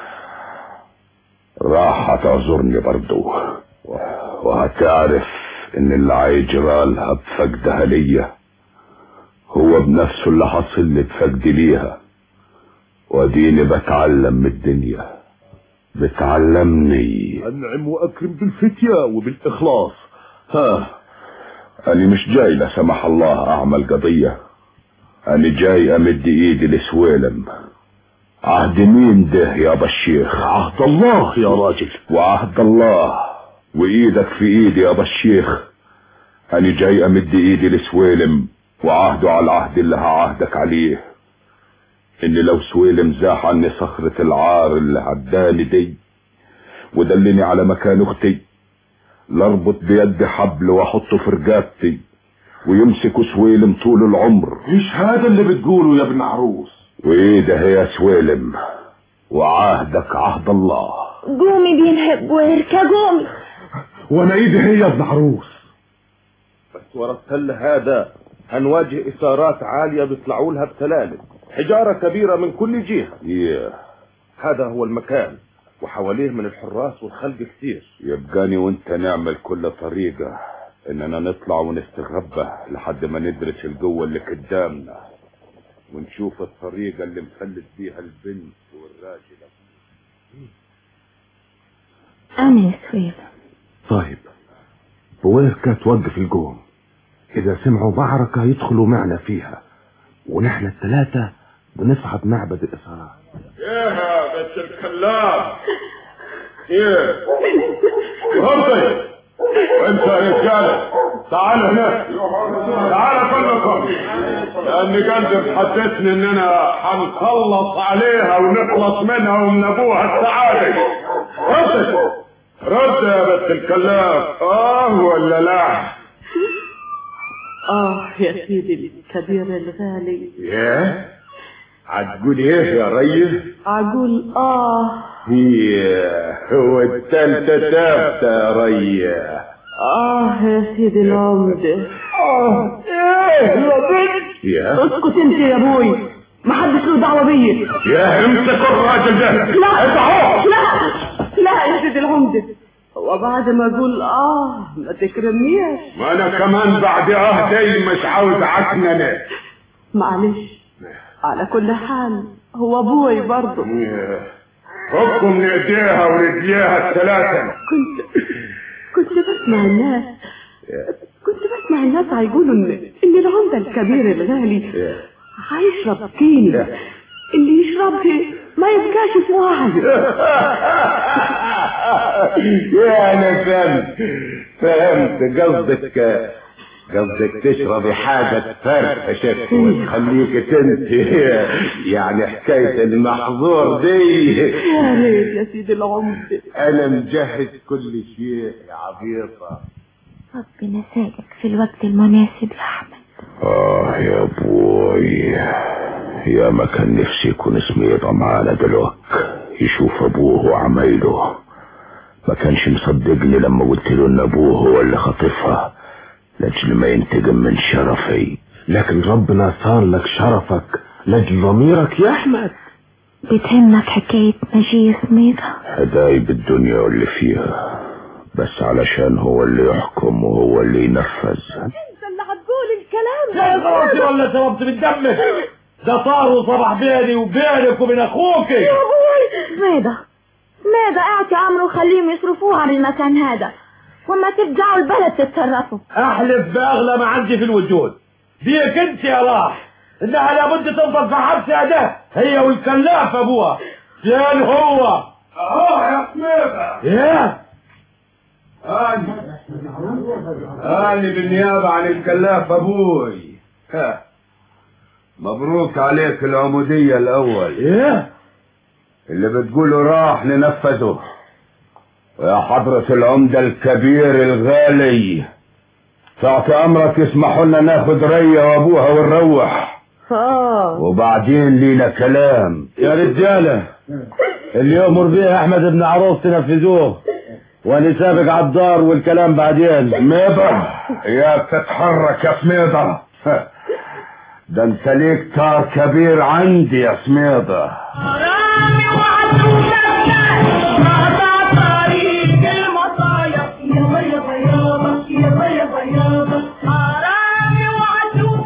راح هتعذرني برضو وهتعرف ان اللي هيجرالها بفقدها ليا هو بنفسه اللي حصل لي بفقد ليها واديني بتعلم من الدنيا بتعلمني انعم واكرم بالفتية وبالاخلاص ها انا مش جاي لا سمح الله اعمل قضية انا جاي امد ايدي لسويلم عهد مين ده يا بشيخ عهد الله يا راجل وعهد الله وايدك في ايدي يا بشيخ انا جاي امد ايدي لسويلم وعهده على العهد اللي هعهدك عليه ان لو سويلم زاح عني صخرة العار اللي عداني دي ودلني على مكان اختي لاربط بيدي حبل واحطه في رقبتي ويمسك سويلم طول العمر ايش هذا اللي بتقوله يا ابن عروس وايه ده يا سويلم وعهدك عهد الله قومي بينهب ويركا قومي وانا ايدي هي يا ابن عروس بس ورا التل هذا هنواجه اثارات عالية بيطلعوا لها بتلالب حجارة كبيرة من كل جهة yeah. هذا هو المكان وحواليه من الحراس والخلق كتير يبقاني وانت نعمل كل طريقة اننا نطلع ونستغبى لحد ما ندرس القوة اللي قدامنا ونشوف الطريقة اللي مفلت بيها البنت والراجل أنا يا سويلة طيب بويركا توقف القوم إذا سمعوا معركة يدخلوا معنا فيها ونحن الثلاثة بنصعد معبد الإسرار ايه بس الكلام ايه هرطي وانت يا رجاله تعال هنا تعال كلكم لان قلبي محدثني اننا هنخلص عليها ونخلص منها ومن ابوها السعاده رد رد يا بنت الكلام اه ولا لا آه يا سيدي الكبير الغالي ايه هتقول ايه يا ريس أقول آه هي هو التالتة تابتة يا ريس آه يا سيدي العمدة اه ايه يا بنت يا اسكت انت يا ابوي ما حدش له دعوة بيا يا امسك الراجل ده لا لا لا يا سيدي العمدة وبعد ما اقول اه ما تكرمنيش ما انا كمان بعد اهدي مش عاوز عكننه معلش على كل حال هو ابوي برضه حكم من ايديها ورجليها الثلاثه كنت كنت بسمع الناس كنت بسمع الناس هيقولوا ان ان العمده الكبير الغالي هيشرب كيني اللي يشربه ما يبقاش في وعي يا انا فهمت فهمت قصدك قصدك تشربي حاجة تفرفشك وتخليك تنتي يعني حكاية المحظور دي يا ريت يا سيدي العمده انا مجهز كل شيء يا عبيطة ربنا ساعدك في الوقت المناسب يا احمد آه يا بوي يا ما كان نفسي يكون اسمي يضع معانا دلوقتي يشوف أبوه وعمايله ما كانش مصدقني لما قلت له إن أبوه هو اللي خاطفها لأجل ما ينتقم من شرفي لكن ربنا صار لك شرفك لاجل ضميرك يا احمد بتهمك حكاية مجيء سميدة حدايب الدنيا واللي فيها بس علشان هو اللي يحكم وهو اللي ينفذ انت اللي هتقول الكلام يا خلاص ولا شربت من دمك ده صار صباح بيني وبينك وبين اخوك سميدة سميدة اعطي امره وخليهم يصرفوها من المكان هذا وما ترجعوا البلد تتصرفوا احلف باغلى ما عندي في الوجود بيك انت يا راح انها لابد تنفض في حبسها ده هي والكلاف ابوها فين هو اه يا حميدة ايه انا انا بالنيابة عن الكلاف ابوي ها. مبروك عليك العمودية الاول ايه اللي بتقوله راح ننفذه ويا حضرة العمدة الكبير الغالي تعطي امرك يسمحوا لنا ناخد ريا وابوها ونروح اه وبعدين لينا كلام يا رجالة اللي يأمر بيه احمد بن عروس تنفذوه وانا سابق على الدار والكلام بعدين سميضة يا تتحرك يا سميضة ده انت ليك تار كبير عندي يا سميضة حرامي وعدوك قطع طريق المصايب يابا يابا يابا يابا يابا يابا حرامي وعدوك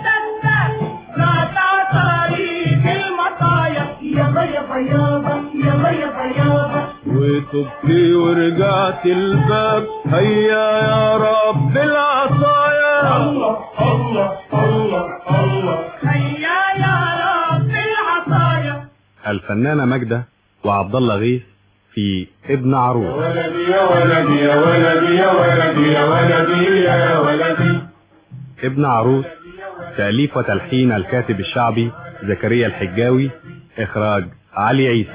قطع طريق المصايب يابا يابا يابا يابا يابا يابا وتبكي ورجعت الباب هيا يا رب العصايا الله الله الله الله هيا يا رب العصايا الفنانة ماجدة وعبد الله غيث في ابن عروس ولدي يا ولدي يا ولدي يا ولدي يا ولدي يا ولدي ابن عروس تأليف وتلحين الكاتب الشعبي زكريا الحجاوي إخراج علي عيسى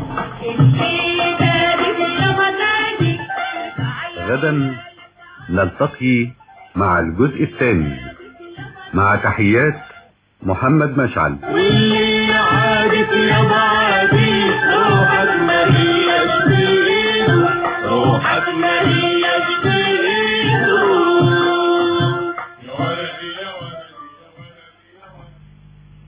غدا نلتقي مع الجزء الثاني مع تحيات محمد مشعل واللي عادت يا بعدي روحك مريض